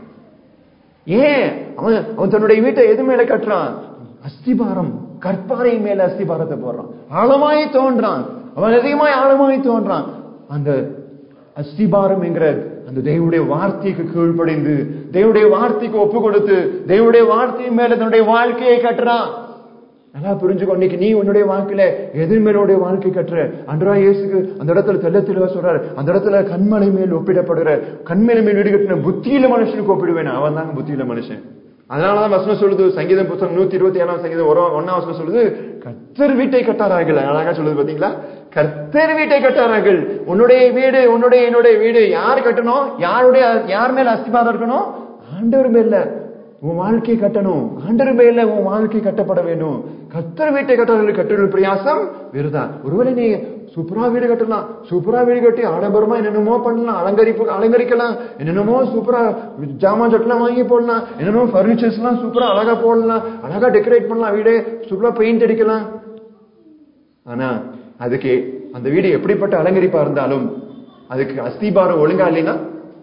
Speaker 2: ஏன் அவன் அவன் தன்னுடைய வீட்டை எது மேல கட்டுறான் அஸ்திபாரம் கற்பாறை மேல அஸ்திபாரத்தை போடுறான் ஆழமாய் தோன்றான் அவன் அதிகமாய் ஆழமாய் தோன்றான் அந்த அஸ்திபாரம் என்கிற அந்த தேவனுடைய வார்த்தைக்கு கீழ்ப்படைந்து தேவனுடைய வார்த்தைக்கு ஒப்பு கொடுத்து தேவனுடைய வார்த்தை மேல தன்னுடைய வாழ்க்கையை கட்டுறான் நல்லா புரிஞ்சுக்கோ இன்னைக்கு நீ உன்னுடைய வாழ்க்கையில எது மேலுடைய வாழ்க்கை கட்டுற அன்றா இயேசுக்கு அந்த இடத்துல தெல்ல தெளிவா சொல்றாரு அந்த இடத்துல கண்மலை மேல் ஒப்பிடப்படுகிற கண்மலை மேல் வீடு கட்டின புத்தியில மனுஷனுக்கு ஒப்பிடுவேன் அவன் தாங்க புத்தியில மனுஷன் அதனாலதான் வசனம் சொல்லுது சங்கீதம் புத்தகம் நூத்தி இருபத்தி ஏழாம் சங்கீதம் ஒரு ஒன்னாம் வசனம் சொல்லுது கர்த்தர் வீட்டை கட்டாரார்கள் அழகா சொல்லுது பாத்தீங்களா கர்த்தர் வீட்டை கட்டாரார்கள் உன்னுடைய வீடு உன்னுடைய என்னுடைய வீடு யார் கட்டணும் யாருடைய யார் மேல அஸ்திபாரம் இருக்கணும் ஆண்டவர் மேல உன் வாழ்க்கையை கட்டணும் ஆண்டவர் மேல உன் வாழ்க்கை கட்டப்பட வேண்டும் கத்தர் வீட்டை கட்டுறவர்கள் கட்டுற பிரயாசம் விருதா ஒருவேளை நீ சூப்பரா வீடு கட்டலாம் சூப்பரா வீடு கட்டி ஆடம்பரமா என்னென்னமோ பண்ணலாம் அலங்கரிப்பு அலங்கரிக்கலாம் என்னென்னமோ சூப்பரா ஜாமான் சட்டெல்லாம் வாங்கி போடலாம் என்னென்னமோ பர்னிச்சர்ஸ் எல்லாம் சூப்பரா அழகா போடலாம் அழகா டெக்கரேட் பண்ணலாம் வீடு சூப்பரா பெயிண்ட் அடிக்கலாம் ஆனா அதுக்கு அந்த வீடு எப்படிப்பட்ட அலங்கரிப்பா இருந்தாலும் அதுக்கு அஸ்திபாரம் ஒழுங்கா இல்லைன்னா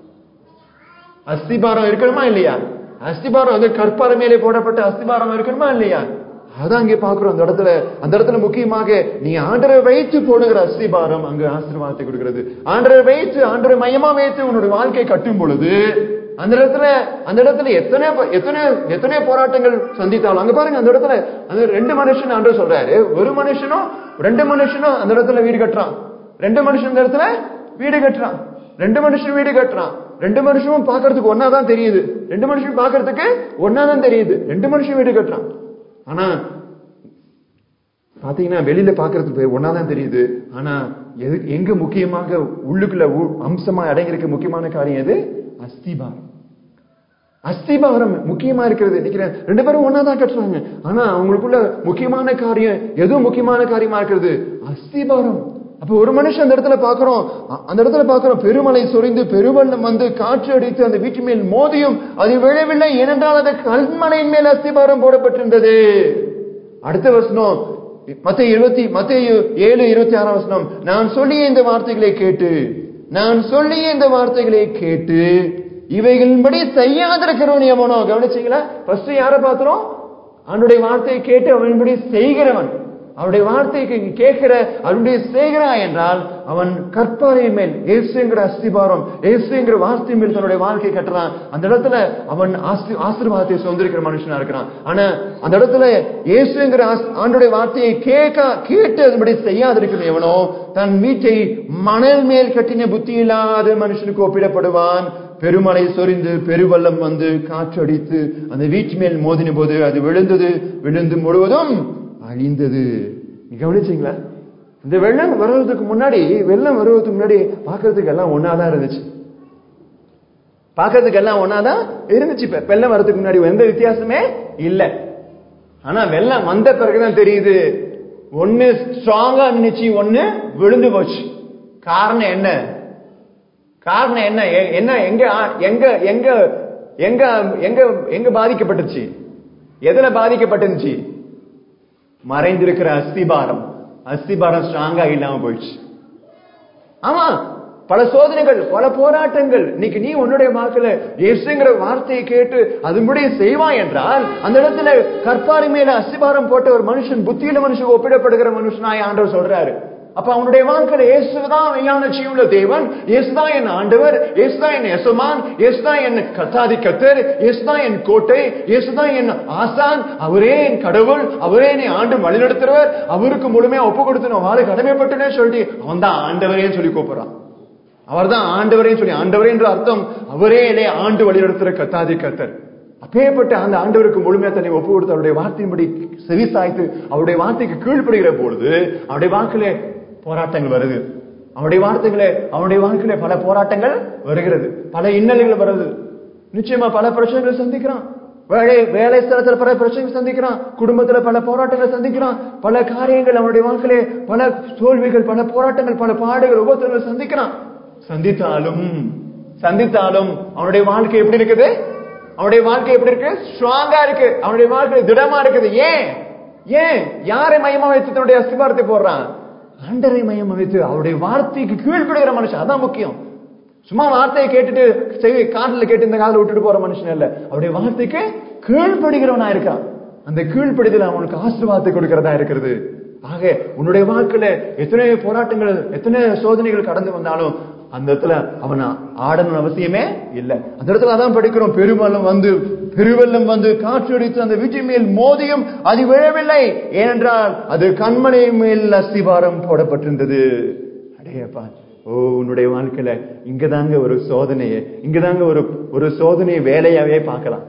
Speaker 2: அஸ்திபாரம் இருக்கணுமா இல்லையா அஸ்திபாரம் அது கற்பாறை மேலே போடப்பட்ட அஸ்திபாரம் இருக்கணுமா இல்லையா அதான் அங்கே பாக்குறோம் அந்த இடத்துல அந்த இடத்துல முக்கியமாக நீ ஆண்டரை வைத்து போடுகிற அஸ்திபாரம் அங்கு ஆசீர்வாதத்தை கொடுக்கிறது ஆண்டரை வைத்து ஆண்டரை மையமா வைத்து உன்னுடைய வாழ்க்கையை கட்டும் பொழுது அந்த இடத்துல அந்த இடத்துல எத்தனை எத்தனை எத்தனை போராட்டங்கள் சந்தித்தாலும் அங்க பாருங்க அந்த இடத்துல அந்த ரெண்டு மனுஷன் ஆண்டு சொல்றாரு ஒரு மனுஷனும் ரெண்டு மனுஷனும் அந்த இடத்துல வீடு கட்டுறான் ரெண்டு மனுஷன் இந்த இடத்துல வீடு கட்டுறான் ரெண்டு மனுஷன் வீடு கட்டுறான் ரெண்டு மனுஷனும் பாக்குறதுக்கு ஒன்னாதான் தெரியுது ரெண்டு மனுஷன் பாக்குறதுக்கு ஒன்னாதான் தெரியுது ரெண்டு மனுஷன் வீடு கட்டுறான் ஆனா பாத்தீங்கன்னா வெளியில பாக்குறதுக்கு ஒன்னாதான் தெரியுது ஆனா எது எங்க முக்கியமாக உள்ளுக்குள்ள அம்சமா அடங்கியிருக்க முக்கியமான காரியம் எது அஸ்திபாரம் அஸ்திபாரம் முக்கியமா இருக்கிறது நினைக்கிறேன் ரெண்டு பேரும் ஒன்னாதான் கட்டுறாங்க ஆனா அவங்களுக்குள்ள முக்கியமான காரியம் எதுவும் முக்கியமான காரியமா இருக்கிறது அஸ்திபாரம் அப்ப ஒரு மனுஷன் அந்த இடத்துல பாக்குறோம் அந்த இடத்துல பாக்குறோம் பெருமலை சொரிந்து பெருவெள்ளம் வந்து காற்று அடித்து அந்த வீட்டு மேல் மோதியும் அது விழவில்லை ஏனென்றால் அது கல்மலையின் மேல் அஸ்திபாரம் போடப்பட்டிருந்தது அடுத்த வசனம் மத்திய இருபத்தி மத்திய ஏழு இருபத்தி ஆறாம் வசனம் நான் சொல்லிய இந்த வார்த்தைகளை கேட்டு நான் சொல்லிய இந்த வார்த்தைகளை கேட்டு இவைகளின்படி செய்யாதிருக்கிறவன் எவனோ கவனிச்சீங்களா ஃபர்ஸ்ட் யார பாத்துறோம் அவனுடைய வார்த்தையை கேட்டு அவன்படி செய்கிறவன் அவனுடைய வார்த்தைக்கு கேட்கிற அவனுடைய செய்கிறா என்றால் அவன் கற்பாறை மேல் ஏசுங்கிற அஸ்திபாரம் ஏசுங்கிற வார்த்தை மேல் தன்னுடைய வாழ்க்கை கட்டுறான் அந்த இடத்துல அவன் ஆசீர்வாதத்தை சொந்திருக்கிற மனுஷனா இருக்கிறான் ஆனா அந்த இடத்துல ஏசுங்கிற ஆண்டுடைய வார்த்தையை கேட்க கேட்டு அதன்படி செய்யாதிருக்கிற எவனோ தன் வீட்டை மணல் மேல் கட்டின புத்தி இல்லாத மனுஷனுக்கு ஒப்பிடப்படுவான் பெருமலை சொரிந்து பெருவெள்ளம் வந்து காற்றடித்து அந்த வீட்டு மேல் மோதின போது அது விழுந்தது விழுந்து முழுவதும் அழிந்தது கவனிச்சீங்களா இந்த வெள்ளம் வருவதற்கு முன்னாடி வெள்ளம் வருவதற்கு முன்னாடி பாக்குறதுக்கு எல்லாம் ஒன்னாதான் இருந்துச்சு பாக்குறதுக்கு எல்லாம் ஒன்னாதான் இருந்துச்சு இப்ப வெள்ளம் வர்றதுக்கு முன்னாடி எந்த வித்தியாசமே இல்ல ஆனா வெள்ளம் வந்த பிறகுதான் தெரியுது ஒண்ணு ஸ்ட்ராங்கா நினைச்சு ஒண்ணு விழுந்து போச்சு காரணம் என்ன காரணம் என்ன என்ன எங்க எங்க எங்க எங்க எங்க எங்க பாதிக்கப்பட்டுச்சு எதுல பாதிக்கப்பட்டுச்சு மறைந்திருக்கிற அஸ்திபாரம் அஸ்திபாரம் ஸ்ட்ராங்கா இல்லாம போயிடுச்சு ஆமா பல சோதனைகள் பல போராட்டங்கள் இன்னைக்கு நீ உன்னுடைய வாக்குல இயேசுங்கிற வார்த்தையை கேட்டு அதன்படியே செய்வாய் என்றால் அந்த இடத்துல கற்பாரி மேல அஸ்திபாரம் போட்ட ஒரு மனுஷன் புத்தியில மனுஷன் ஒப்பிடப்படுகிற மனுஷனாய் ஆண்டவர் சொல்றாரு அப்ப அவனுடைய வாழ்க்கையில இயேசுதான் மெய்யான ஜீவுள்ள தேவன் இயேசுதான் என் ஆண்டவர் இயேசுதான் என் எசமான் இயேசுதான் என் கத்தாதி கத்தர் இயேசுதான் என் கோட்டை இயேசுதான் என் ஆசான் அவரே என் கடவுள் அவரே என்னை ஆண்டு வழிநடத்துறவர் அவருக்கு முழுமையா ஒப்பு கொடுத்து நான் வாழ கடமைப்பட்டுனே சொல்லி அவன் தான் ஆண்டவரேன்னு சொல்லி கூப்பிடுறான் அவர் தான் ஆண்டவரே சொல்லி ஆண்டவரே என்ற அர்த்தம் அவரே என்னை ஆண்டு வழிநடத்துற கத்தாதி கத்தர் அப்பேற்பட்ட அந்த ஆண்டவருக்கு முழுமையா தன்னை ஒப்பு கொடுத்து அவருடைய வார்த்தையின்படி செவி சாய்த்து அவருடைய வார்த்தைக்கு கீழ்ப்படுகிற பொழுது அவருடைய வாக்கிலே போராட்டங்கள் வருது அவனுடைய வார்த்தைகளே அவனுடைய வாழ்க்கையில பல போராட்டங்கள் வருகிறது பல இன்னல்கள் வருது நிச்சயமா பல பிரச்சனைகளை சந்திக்கிறான் வேலை வேலை ஸ்தலத்துல பல பிரச்சனைகள் சந்திக்கிறான் குடும்பத்துல பல போராட்டங்களை சந்திக்கிறான் பல காரியங்கள் அவனுடைய வாழ்க்கையிலே பல தோல்விகள் பல போராட்டங்கள் பல பாடுகள் ஒவ்வொருத்தர்கள் சந்திக்கிறான் சந்தித்தாலும் சந்தித்தாலும் அவனுடைய வாழ்க்கை எப்படி இருக்குது அவனுடைய வாழ்க்கை எப்படி இருக்கு ஸ்ட்ராங்கா இருக்கு அவனுடைய வாழ்க்கை திடமா இருக்குது ஏன் ஏன் யாரை மையமா வைத்து தன்னுடைய அஸ்திபாரத்தை போடுறான் ஆண்டரை மையமா வைத்து அவருடைய வார்த்தைக்கு கீழ்ப்படுகிற மனுஷன் அதான் முக்கியம் சும்மா வார்த்தையை கேட்டுட்டு செவி காதுல கேட்டு இந்த காதுல விட்டுட்டு போற மனுஷன் இல்ல அவருடைய வார்த்தைக்கு கீழ்ப்படுகிறவனா இருக்கான் அந்த கீழ்ப்படுதல் அவனுக்கு ஆசீர்வாதத்தை கொடுக்கிறதா இருக்கிறது ஆக உன்னுடைய வாழ்க்கையில எத்தனை போராட்டங்கள் எத்தனை சோதனைகள் கடந்து வந்தாலும் அந்த இடத்துல அவன் ஆடணும் அவசியமே இல்ல அந்த இடத்துல அதான் படிக்கிறோம் பெருவெள்ளம் வந்து பெருவெள்ளம் வந்து காற்றடித்து அந்த வீட்டின் மேல் மோதியும் அது விழவில்லை ஏனென்றால் அது கண்மனை மேல் அஸ்திவாரம் போடப்பட்டிருந்தது அடையப்பா ஓ உன்னுடைய வாழ்க்கையில இங்கதாங்க ஒரு சோதனையை இங்கதாங்க ஒரு ஒரு சோதனை வேலையாவே பார்க்கலாம்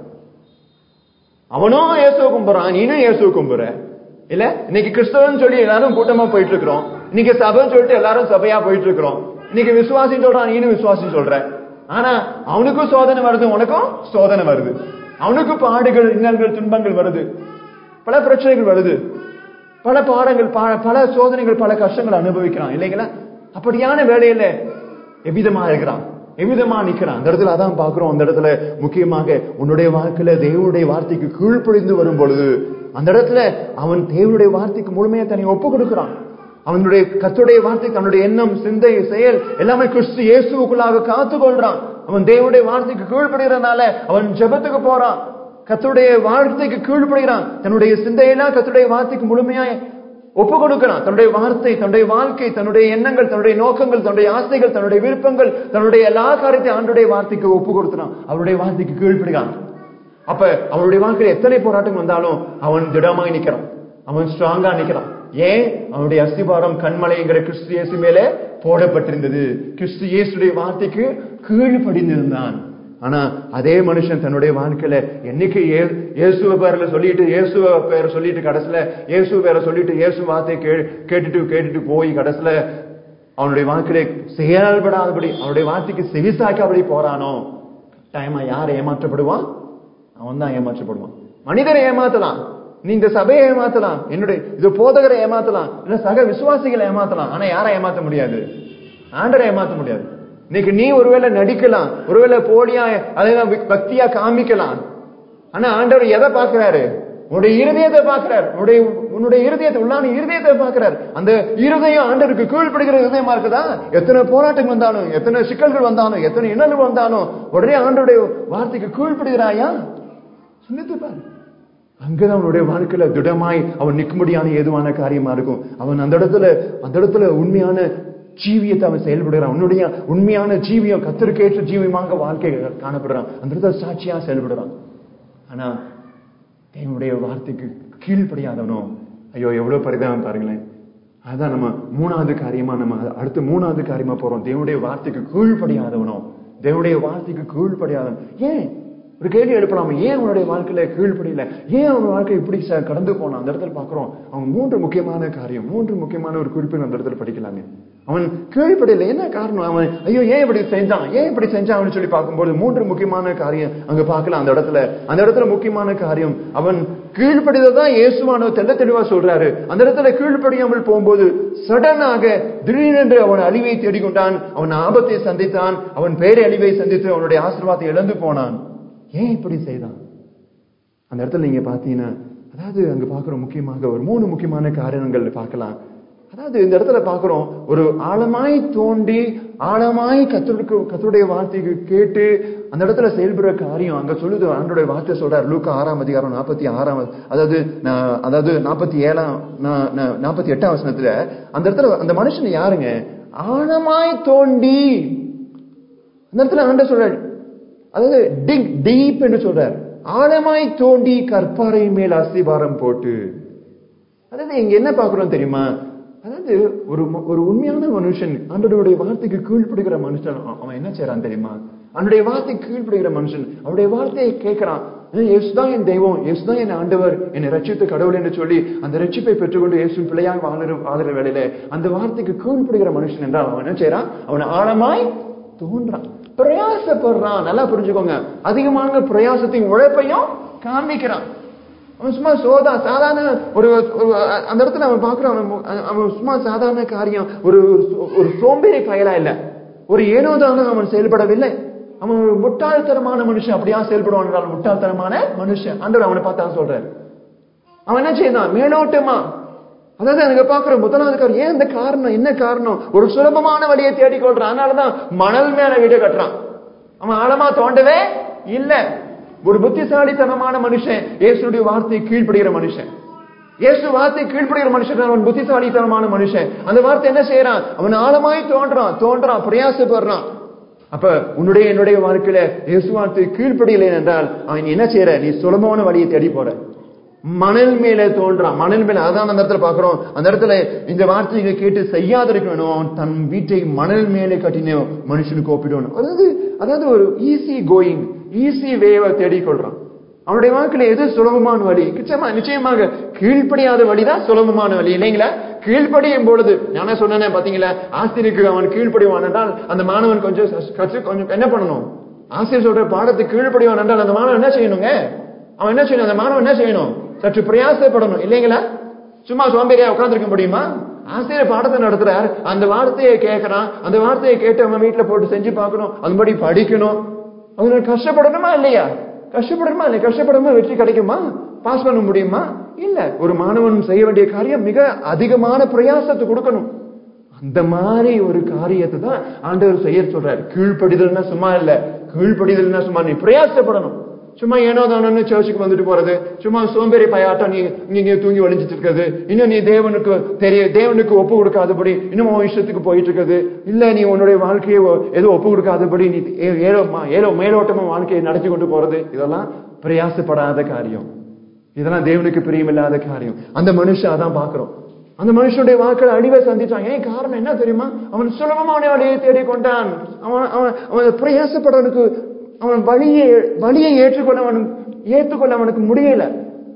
Speaker 2: அவனும் இயேசுவை கும்பிடுறான் நீனும் இயேசுவை கும்பிடுற இல்ல இன்னைக்கு கிறிஸ்தவன் சொல்லி எல்லாரும் கூட்டமா போயிட்டு இருக்கிறோம் இன்னைக்கு சபைன்னு சொல்லிட்டு எல்லாரும் சபையா போயிட்டு இருக்கிறோம் இன்னைக்கு விசுவாசின்னு சொல்றான் நீனும் விசுவாசின்னு சொல்ற ஆனா அவனுக்கும் சோதனை வருது உனக்கும் சோதனை வருது அவனுக்கும் பாடுகள் இன்னல்கள் துன்பங்கள் வருது பல பிரச்சனைகள் வருது பல பாடங்கள் ப- பல சோதனைகள் பல கஷ்டங்கள் அனுபவிக்கிறான் இல்லைங்களா அப்படியான வேலையில எவ்விதமா இருக்கிறான் எவ்விதமா நிக்கிறான் அந்த இடத்துல அதான் பாக்குறோம் அந்த இடத்துல முக்கியமாக உன்னுடைய வாழ்க்கையில தேவனுடைய வார்த்தைக்கு கீழ்ப்படிந்து வரும் பொழுது அந்த இடத்துல அவன் தேவனுடைய வார்த்தைக்கு முழுமையா தன்னை ஒப்பு கொடுக்கிறான் அவனுடைய கத்துடைய வார்த்தை தன்னுடைய எண்ணம் சிந்தை செயல் எல்லாமே கிறிஸ்து இயேசுக்குள்ளாக காத்து கொள்றான் அவன் தேவனுடைய வார்த்தைக்கு கீழ்ப்படுகிறனால அவன் ஜெபத்துக்கு போறான் கத்துடைய வார்த்தைக்கு கீழ்ப்படுகிறான் தன்னுடைய சிந்தையெல்லாம் கத்துடைய வார்த்தைக்கு முழுமையா ஒப்பு கொடுக்கிறான் தன்னுடைய வார்த்தை தன்னுடைய வாழ்க்கை தன்னுடைய எண்ணங்கள் தன்னுடைய நோக்கங்கள் தன்னுடைய ஆசைகள் தன்னுடைய விருப்பங்கள் தன்னுடைய எல்லா காரியத்தையும் ஆண்டுடைய வார்த்தைக்கு ஒப்பு கொடுக்கிறான் அவருடைய வார்த்தைக்கு கீழ்ப்படுகிறான் அப்ப அவனுடைய வாழ்க்கையில எத்தனை போராட்டம் வந்தாலும் அவன் திடமாய் நிக்கிறான் அவன் ஸ்ட்ராங்கா நிக்கிறான் ஏன் அவனுடைய அஸ்திபாரம் கண்மலைங்கிற கிறிஸ்து இயேசு மேல போடப்பட்டிருந்தது கிறிஸ்து இயேசுடைய வார்த்தைக்கு கீழ்ப்படிந்திருந்தான் ஆனா அதே மனுஷன் தன்னுடைய வாழ்க்கையில என்னைக்கு ஏ- இயேசுவ பேர்ல சொல்லிட்டு இயேசுவ பேரை சொல்லிட்டு கடைசியில இயேசு பேரை சொல்லிட்டு இயேசு வார்த்தை கே- கேட்டுட்டு கேட்டுட்டு போய் கடைசியில அவனுடைய வாழ்க்கையில செயல்படாதபடி அவனுடைய வார்த்தைக்கு செவிசாக்காபடி போறானோ டைமா யார் ஏமாற்றப்படுவான் அவன் தான் ஏமாற்றப்படுவான் மனிதரை ஏமாத்தலாம் நீ இந்த சபையை ஏமாத்தலாம் என்னுடைய இது போதகரை ஏமாத்தலாம் இல்ல சக விசுவாசிகளை ஏமாத்தலாம் ஆனா யாரை ஏமாத்த முடியாது ஆண்டரை ஏமாத்த முடியாது இன்னைக்கு நீ ஒருவேளை நடிக்கலாம் ஒருவேளை போலியா அதெல்லாம் வி- பக்தியா காமிக்கலாம் ஆனா ஆண்டவர் எதை பாக்குறாரு உன்னுடைய இருதயத்தை பாக்குறாரு உன்னுடைய உன்னுடைய இருதயத்தை உள்ளான இருதயத்தை பாக்குறாரு அந்த இருதயம் ஆண்டவருக்கு கீழ்ப்படுகிற இருதயமா இருக்குதா எத்தனை போராட்டம் வந்தாலும் எத்தனை சிக்கல்கள் வந்தாலும் எத்தனை இன்னல்கள் வந்தாலும் உடனே ஆண்டவருடைய வார்த்தைக்கு கீழ்ப்படுகிறாயா சிந்தித்து பாரு அங்கதான் அவனுடைய வாழ்க்கையில திடமாய் அவன் நிற்கும்படியான ஏதுவான காரியமா இருக்கும் அவன் அந்த இடத்துல அந்த இடத்துல உண்மையான ஜீவியத்தை அவன் செயல்படுகிறான் உன்னுடைய உண்மையான ஜீவியம் கத்திற்கேற்ற ஜீவியமாக வாழ்க்கை காணப்படுறான் அந்த இடத்துல சாட்சியா செயல்படுறான் ஆனா தேவனுடைய வார்த்தைக்கு கீழ்ப்படியாதவனோ ஐயோ எவ்வளவு பரிதாபம் பாருங்களேன் அதான் நம்ம மூணாவது காரியமா நம்ம அடுத்து மூணாவது காரியமா போறோம் தேவனுடைய வார்த்தைக்கு கீழ்ப்படியாதவனோ தேவனுடைய வார்த்தைக்கு கீழ்ப்படியாதவன் ஏன் ஒரு கேள்வி எழுப்பலாம் ஏன் அவனுடைய வாழ்க்கையில கீழ்ப்படியல ஏன் அவன் வாழ்க்கை இப்படி ச- கடந்து போனான் அந்த இடத்துல பாக்குறோம் அவன் மூன்று முக்கியமான காரியம் மூன்று முக்கியமான ஒரு குறிப்பு அந்த இடத்துல படிக்கலாங்க அவன் கீழ்ப்படியல என்ன காரணம் அவன் ஐயோ ஏன் இப்படி செஞ்சான் ஏன் இப்படி செஞ்சான் சொல்லி பார்க்கும்போது மூன்று முக்கியமான காரியம் அங்க பார்க்கலாம் அந்த இடத்துல அந்த இடத்துல முக்கியமான காரியம் அவன் கீழ்ப்படிதான் தான் இயேசுவானவர் தெள்ள தெளிவா சொல்றாரு அந்த இடத்துல கீழ்ப்படியாமல் போகும்போது சடனாக திடீரென்று அவன் அழிவை தேடிக்கொண்டான் அவன் ஆபத்தை சந்தித்தான் அவன் பேரை அழிவை சந்தித்து அவனுடைய ஆசீர்வாதத்தை இழந்து போனான் ஏன் இப்படி செய்தான் அந்த இடத்துல நீங்க பாத்தீங்கன்னா அதாவது அங்க பாக்குறோம் முக்கியமாக ஒரு மூணு முக்கியமான காரணங்கள் பார்க்கலாம் அதாவது இந்த இடத்துல பாக்குறோம் ஒரு ஆழமாய் தோண்டி ஆழமாய் கத்தருக்கு கத்தருடைய வார்த்தைக்கு கேட்டு அந்த இடத்துல செயல்படுற காரியம் அங்க சொல்லுது ஆண்டோடைய வார்த்தை சொல்றாரு லூக்கா ஆறாம் அதிகாரம் நாற்பத்தி ஆறாம் அதாவது நான் அதாவது நாற்பத்தி ஏழாம் நா- நா- நாற்பத்தி எட்டாம் வசனத்துல அந்த இடத்துல அந்த மனுஷன் யாருங்க ஆழமாய் தோண்டி அந்த இடத்துல ஆண்ட சொல்றாரு அதாவது டிக் டீப் என்று சொல்றார் ஆழமாய் தோண்டி கற்பாறை மேல் அஸ்திபாரம் போட்டு அதாவது இங்க என்ன பார்க்கிறோம் தெரியுமா அதாவது ஒரு ம- ஒரு உண்மையான மனுஷன் ஆண்டவருடைய வார்த்தைக்கு கீழ்ப்படுகிற மனுஷன் அவ- அவன் என்ன செய்யறான் தெரியுமா அவனுடைய வார்த்தைக்கு கீழ்ப்படுகிற மனுஷன் அவருடைய வார்த்தையை கேட்கிறான் இயேசுதான் என் தெய்வம் இயேசுதான் என் ஆண்டவர் என்னை ரட்சித்து கடவுள் என்று சொல்லி அந்த ரட்சிப்பை பெற்றுக்கொண்டு இயேசு பிள்ளையாக வாழுற வாழுற வேளையில அந்த வார்த்தைக்கு கீழ்ப்படுகிற மனுஷன் என்றால் அவன் என்ன செய்யறான் அவன் ஆழமாய் தோன்றான் பிரயாசப்படுறான் நல்லா புரிஞ்சுக்கோங்க அதிகமான பிரயாசத்தையும் உழைப்பையும் காண்பிக்கிறான் அவன் சும்மா சோதா சாதாரண ஒரு ஒரு- அந்த இடத்துல அவன் பார்க்கிறான் அவன் மு- அவன் சும்மா சாதாரண காரியம் ஒரு ஒரு சோ- ஒரு சோம்பேறி பயலா இல்ல ஒரு ஏனோதான அவன் செயல்படவில்லை அவன் ஒரு முட்டாள்தனமான மனுஷன் அப்படியா செயல்படுவான் என்றால் முட்டாள்தனமான மனுஷன் ஆண்டவர் அவனை பார்த்து சொல்றாரு அவன் என்ன செய்தான் மேலோட்டமா அதாவது எனக்கு பாக்குற முதலாவது காரணம் ஏன் இந்த காரணம் என்ன காரணம் ஒரு சுலபமான வழியை தேடிக்கொள்றான் அதனாலதான் மணல் மேல வீடு கட்டுறான் அவன் ஆழமா தோண்டவே இல்ல ஒரு புத்திசாலித்தனமான மனுஷன் இயேசுடைய வார்த்தையை கீழ்ப்படுகிற மனுஷன் இயேசு வார்த்தை கீழ்ப்படுகிற மனுஷன் அவன் புத்திசாலித்தனமான மனுஷன் அந்த வார்த்தை என்ன செய்யறான் அவன் ஆழமாய் தோன்றான் தோன்றான் பிரயாசப்படுறான் அப்ப உன்னுடைய என்னுடைய வாழ்க்கையில இயேசு வார்த்தை கீழ்ப்படியலை என்றால் அவன் என்ன செய்யற நீ சுலபமான வழியை தேடி போற மணல் மேல தோன்றான் மணல் மேல அதான் அந்த இடத்துல பாக்குறோம் அந்த இடத்துல இந்த வார்த்தையை கேட்டு செய்யாதிருக்கணும் அவன் தன் வீட்டை மணல் மேலே கட்டின மனுஷனுக்கு ஒப்பிடணும் அதாவது அதாவது ஒரு ஈஸி கோயிங் ஈஸி வேவை தேடிக்கொள்றான் அவனுடைய வாழ்க்கையில எது சுலபமான வழி நிச்சயமா நிச்சயமாக கீழ்ப்படியாத வழிதான் சுலபமான வழி இல்லைங்களா கீழ்ப்படியும் பொழுது நான் சொன்னேன் பாத்தீங்களா ஆசிரியருக்கு அவன் கீழ்ப்படிவான் என்றால் அந்த மாணவன் கொஞ்சம் கற்று கொஞ்சம் என்ன பண்ணணும் ஆசிரியர் சொல்ற பாடத்துக்கு கீழ்ப்படிவான் என்றால் அந்த மாணவன் என்ன செய்யணுங்க அவன் என்ன செய்யணும் அந்த மாணவன் என்ன செய்யணும் சற்று பிரயாசப்படணும் இல்லைங்களா சும்மா சோம்பேறியா உட்கார்ந்துருக்க முடியுமா ஆசிரியர் பாடத்தை நடத்துறார் அந்த வார்த்தையை கேட்கறான் அந்த வார்த்தையை கேட்டு அவன் வீட்டுல போட்டு செஞ்சு பார்க்கணும் அதுபடி படிக்கணும் அவனுக்கு கஷ்டப்படணுமா இல்லையா கஷ்டப்படணுமா இல்லை கஷ்டப்படாம வெற்றி கிடைக்குமா பாஸ் பண்ண முடியுமா இல்ல ஒரு மாணவன் செய்ய வேண்டிய காரியம் மிக அதிகமான பிரயாசத்தை கொடுக்கணும் அந்த மாதிரி ஒரு காரியத்தை தான் ஆண்டவர் செய்ய சொல்றாரு கீழ்ப்படிதல்னா சும்மா இல்ல கீழ்ப்படிதல்னா சும்மா நீ பிரயாசப்படணும் சும்மா ஏனோ தானோன்னு சர்ச்சுக்கு வந்துட்டு போறது சும்மா சோம்பேறி பயாட்டம் நீ நீங்க தூங்கி ஒளிஞ்சிட்டு இருக்கிறது இன்னும் நீ தேவனுக்கு தெரிய தேவனுக்கு ஒப்பு கொடுக்காதபடி இன்னும் உன் இஷ்டத்துக்கு போயிட்டு இருக்குது இல்ல நீ உன்னுடைய வாழ்க்கையை ஏதோ ஒப்பு கொடுக்காதபடி நீ ஏழோ ஏழோ மேலோட்டமா வாழ்க்கையை நடத்தி கொண்டு போறது இதெல்லாம் பிரயாசப்படாத காரியம் இதெல்லாம் தேவனுக்கு பிரியமில்லாத காரியம் அந்த மனுஷன் அதான் பாக்குறோம் அந்த மனுஷனுடைய வாழ்க்கையில அழிவை சந்திச்சான் ஏன் காரணம் என்ன தெரியுமா அவன் சுலபமான வழியை தேடிக்கொண்டான் அவன் அவன் அவன் பிரயாசப்படவனுக்கு அவன் வழியை வழியை ஏற்றுக்கொள்ள அவன் ஏற்றுக்கொள்ள அவனுக்கு முடியல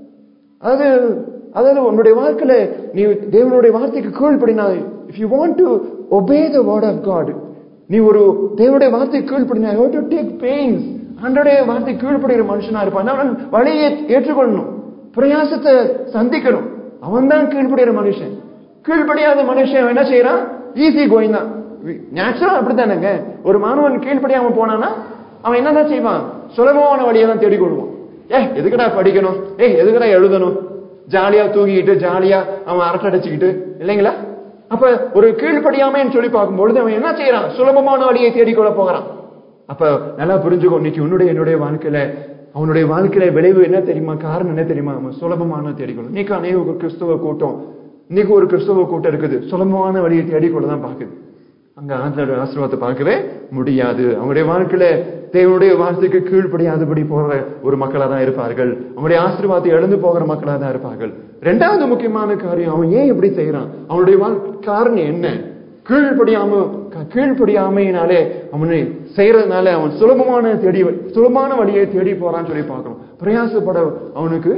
Speaker 2: அதாவது அதாவது உன்னுடைய வாழ்க்கையில நீ தேவனுடைய வார்த்தைக்கு கீழ்ப்படினா if you want to obey the word of God நீ ஒரு தேவனுடைய வார்த்தை கீழ்ப்படினா யூ டு டேக் பெயின்ஸ் அன்றைய வார்த்தை கீழ்ப்படுகிற மனுஷனா இருப்பான் அவன் வழியை ஏற்றுக்கொள்ளணும் பிரயாசத்தை சந்திக்கணும் அவன் தான் கீழ்ப்படுகிற மனுஷன் கீழ்ப்படியாத மனுஷன் என்ன செய்யறான் ஈஸி கோயிங் தான் நேச்சுரல் அப்படித்தானேங்க ஒரு மாணவன் கீழ்ப்படியாம போனானா அவன் என்னதான் செய்வான் சுலபமான வழியை தான் தேடிக்கொள்வான் ஏ எதுக்குடா படிக்கணும் ஏ எதுக்குடா எழுதணும் ஜாலியா தூங்கிக்கிட்டு ஜாலியா அவன் அரட்டை அடிச்சுக்கிட்டு இல்லைங்களா அப்ப ஒரு கீழ்ப்படியாமன்னு சொல்லி பார்க்கும்பொழுது அவன் என்ன செய்யறான் சுலபமான வழியை தேடிக்கொள்ள போகிறான் அப்ப நல்லா புரிஞ்சுக்கோ இன்னைக்கு உன்னுடைய என்னுடைய வாழ்க்கையில அவனுடைய வாழ்க்கையில விளைவு என்ன தெரியுமா காரணம் என்ன தெரியுமா அவன் சுலபமான தேடிக்கொள்ளும் இன்னைக்கு அநேக ஒரு கிறிஸ்தவ கூட்டம் இன்னைக்கு ஒரு கிறிஸ்தவ கூட்டம் இருக்குது சுலபமான வழியை தேடிக்கொள்ள தான் பாக்குது அங்க ஆண்டோட ஆசீர்வாதத்தை பார்க்கவே முடியாது அவங்களுடைய வாழ்க்கையில தேவனுடைய வார்த்தைக்கு கீழ்ப்படியாதபடி போற ஒரு மக்களா தான் இருப்பார்கள் அவனுடைய ஆசீர்வாதத்தை எழுந்து போகிற மக்களா தான் இருப்பார்கள் ரெண்டாவது முக்கியமான காரியம் அவன் ஏன் இப்படி செய்யறான் அவனுடைய காரணம் என்ன கீழ்ப்படியாம கீழ்ப்படியாமையினாலே அவனை செய்யறதுனால அவன் சுலபமான தேடி சுலபமான வழியை தேடி போறான்னு சொல்லி பார்க்கணும் பிரயாசப்பட அவனுக்கு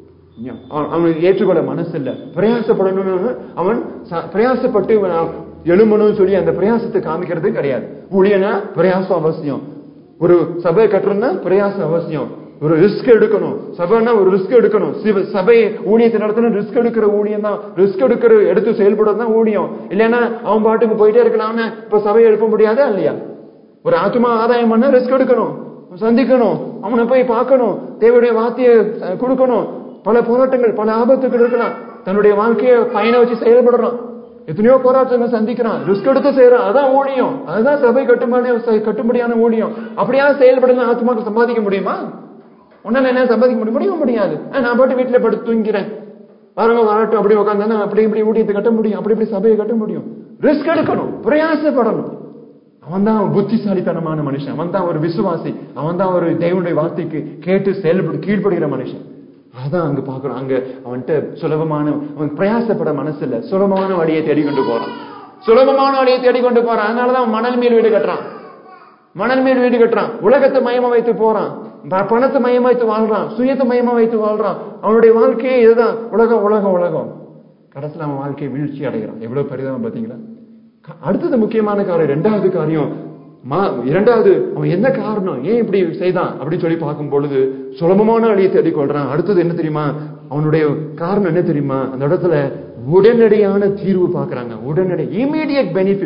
Speaker 2: அவனுக்கு ஏற்றுக்கொள்ள மனசு இல்ல பிரயாசப்படணும்னு அவன் பிரயாசப்பட்டு எழுமணும்னு சொல்லி அந்த பிரயாசத்தை காமிக்கிறது கிடையாது ஊழியனா பிரயாசம் அவசியம் ஒரு சபை கட்டுறதுன்னா பிரயாசம் அவசியம் ஒரு ரிஸ்க் எடுக்கணும் சபைனா ஒரு ரிஸ்க் எடுக்கணும் சபை ஊழியத்தை நடத்தணும் ரிஸ்க் எடுக்கிற ஊழியம் தான் ரிஸ்க் எடுக்கிற எடுத்து செயல்படுறது தான் ஊழியம் இல்லைன்னா அவன் பாட்டுக்கு போயிட்டே இருக்கலாம்னு இப்ப சபையை எழுப்ப முடியாதா இல்லையா ஒரு ஆத்மா ஆதாயம் பண்ண ரிஸ்க் எடுக்கணும் சந்திக்கணும் அவனை போய் பார்க்கணும் தேவையுடைய வார்த்தையை கொடுக்கணும் பல போராட்டங்கள் பல ஆபத்துகள் இருக்கலாம் தன்னுடைய வாழ்க்கையை பயண வச்சு செயல்படுறான் எத்தனையோ போராட்டங்கள் சந்திக்கிறான் ரிஸ்க் எடுத்து செய்யறான் அதான் ஊழியம் அதுதான் சபை கட்டுமான கட்டுப்படியான ஊழியம் அப்படியா செயல்படுന്ന ஆத்மாக்கள் சம்பாதிக்க முடியுமா உன்னால என்ன சம்பாதிக்க முடியும் முடியும் முடியாது நான் பாட்டு வீட்டுல படுத்து தூங்கிறேன் வரவங்க வரட்டும் அப்படி உட்காந்து அப்படி இப்படி ஊழியத்தை கட்ட முடியும் அப்படி இப்படி சபையை கட்ட முடியும் ரிஸ்க் எடுக்கணும் பிரயாசப்படணும் அவன் தான் புத்திசாலித்தனமான மனுஷன் அவன் தான் ஒரு விசுவாசி அவன் தான் ஒரு தேவனுடைய வார்த்தைக்கு கேட்டு செயல்படு கீழ்ப்படுகிற மனுஷன் அதான் அங்க பாக்குறோம் அங்க அவன்கிட்ட சுலபமான அவன் பிரயாசப்பட மனசு இல்ல சுலபமான வழியை தேடிக்கொண்டு போறான் சுலபமான வழியை தேடிக்கொண்டு போறான் அதனாலதான் அவன் மணல் மேல் வீடு கட்டுறான் மணல் மேல் வீடு கட்டுறான் உலகத்தை மயமா வைத்து போறான் பணத்தை மையமா வைத்து வாழ்றான் சுயத்தை மையமா வைத்து வாழ்றான் அவனுடைய வாழ்க்கையே இதுதான் உலகம் உலகம் உலகம் கடைசியில் அவன் வாழ்க்கையை வீழ்ச்சி அடைகிறான் எவ்வளவு பரிதாபம் பாத்தீங்களா அடுத்தது முக்கியமான காரியம் இரண்டாவது காரியம் இரண்டாவது அவன் என்ன காரணம் ஏன் இப்படி செய்தான் அப்படின்னு சொல்லி பார்க்கும் பொழுது சுலபமான வழியை தேடிக்கொள்றான் அடுத்தது என்ன தெரியுமா அவனுடைய காரணம் என்ன தெரியுமா அந்த இடத்துல உடனடியான தீர்வு பார்க்கறாங்க உடனடி இமீடியட் பெனிஃபிட்ஸ்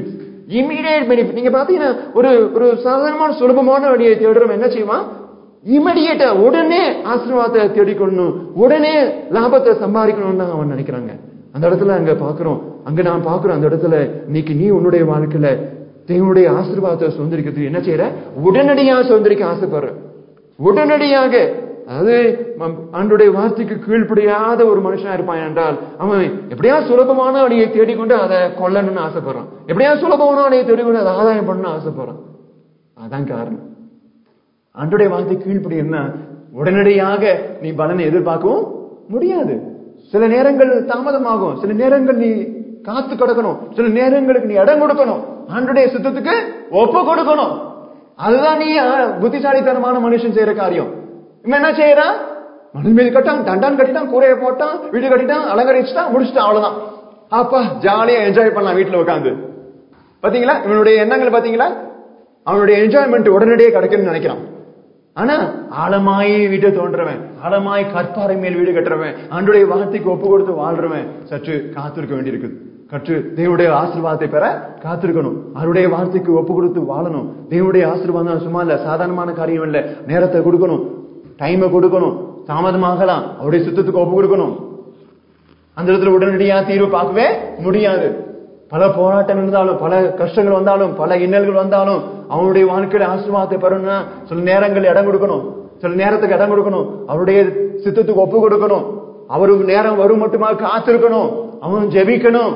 Speaker 2: இமீடியட் பெனிஃபிட் நீங்க பாத்தீங்கன்னா ஒரு ஒரு சாதாரணமான சுலபமான வழியை தேடுறவன் என்ன செய்வான் இமீடியட்டா உடனே ஆசீர்வாதத்தை தேடிக்கொள்ளணும் உடனே லாபத்தை சம்பாதிக்கணும்னு தான் அவன் நினைக்கிறாங்க அந்த இடத்துல அங்க பாக்குறோம் அங்க நான் பாக்குறோம் அந்த இடத்துல இன்னைக்கு நீ உன்னுடைய வாழ்க்கையில தேவனுடைய ஆசீர்வாதத்தை சுதந்திரிக்கிறதுக்கு என்ன செய்யற உடனடியாக சுதந்திரிக்க ஆசைப்படுற உடனடியாக அது ஆண்டுடைய வார்த்தைக்கு கீழ்ப்படியாத ஒரு மனுஷனா இருப்பான் என்றால் அவன் எப்படியா சுலபமான வழியை தேடிக்கொண்டு அதை கொல்லணும்னு ஆசைப்படுறான் எப்படியா சுலபமான வழியை தேடிக்கொண்டு அதை ஆதாயம் பண்ணணும்னு ஆசைப்படுறான் அதான் காரணம் ஆண்டுடைய வார்த்தை கீழ்ப்படி என்ன உடனடியாக நீ பலனை எதிர்பார்க்கவும் முடியாது சில நேரங்கள் தாமதமாகும் சில நேரங்கள் நீ காத்து கிடக்கணும் சில நேரங்களுக்கு நீ இடம் கொடுக்கணும் ஆண்டுடைய சுத்தத்துக்கு ஒப்பு கொடுக்கணும் அதுதான் நீ புத்திசாலித்தனமான மனுஷன் செய்யற காரியம் இவன் என்ன செய்யறான் மணல் மீது கட்டான் தண்டான் கட்டிட்டான் கூரையை போட்டான் வீடு கட்டிட்டான் அலங்கரிச்சுட்டான் முடிச்சுட்டான் அவ்வளவுதான் அப்பா ஜாலியா என்ஜாய் பண்ணலாம் வீட்டுல உட்காந்து பாத்தீங்களா இவனுடைய எண்ணங்கள் பாத்தீங்களா அவனுடைய என்ஜாய்மெண்ட் உடனடியே கிடைக்கும்னு நினைக்கிறான் ஆனா ஆழமாய் வீட்டை தோன்றவன் ஆழமாய் கற்பாறை மேல் வீடு கட்டுறவன் ஆண்டுடைய வார்த்தைக்கு ஒப்பு கொடுத்து வாழ்றவன் சற்று காத்திருக்க வேண்டியிருக்குது கற்று தேவனுடைய ஆசீர்வாதத்தை பெற காத்திருக்கணும் அவருடைய வார்த்தைக்கு ஒப்பு கொடுத்து வாழணும் தேவனுடைய ஆசீர்வாதம் சும்மா இல்ல சாதாரணமான காரியம் இல்ல நேரத்தை கொடுக்கணும் டைமை கொடுக்கணும் தாமதமாகலாம் அவருடைய சுத்தத்துக்கு ஒப்பு கொடுக்கணும் அந்த இடத்துல உடனடியா தீர்வு பார்க்கவே முடியாது பல போராட்டம் இருந்தாலும் பல கஷ்டங்கள் வந்தாலும் பல இன்னல்கள் வந்தாலும் அவனுடைய வாழ்க்கையில ஆசீர்வாதத்தை பெறணும்னா சில நேரங்கள் இடம் கொடுக்கணும் சில நேரத்துக்கு இடம் கொடுக்கணும் அவருடைய சித்தத்துக்கு ஒப்பு கொடுக்கணும் அவருக்கு நேரம் வரும் மட்டுமா காத்திருக்கணும் அவன் ஜெபிக்கணும்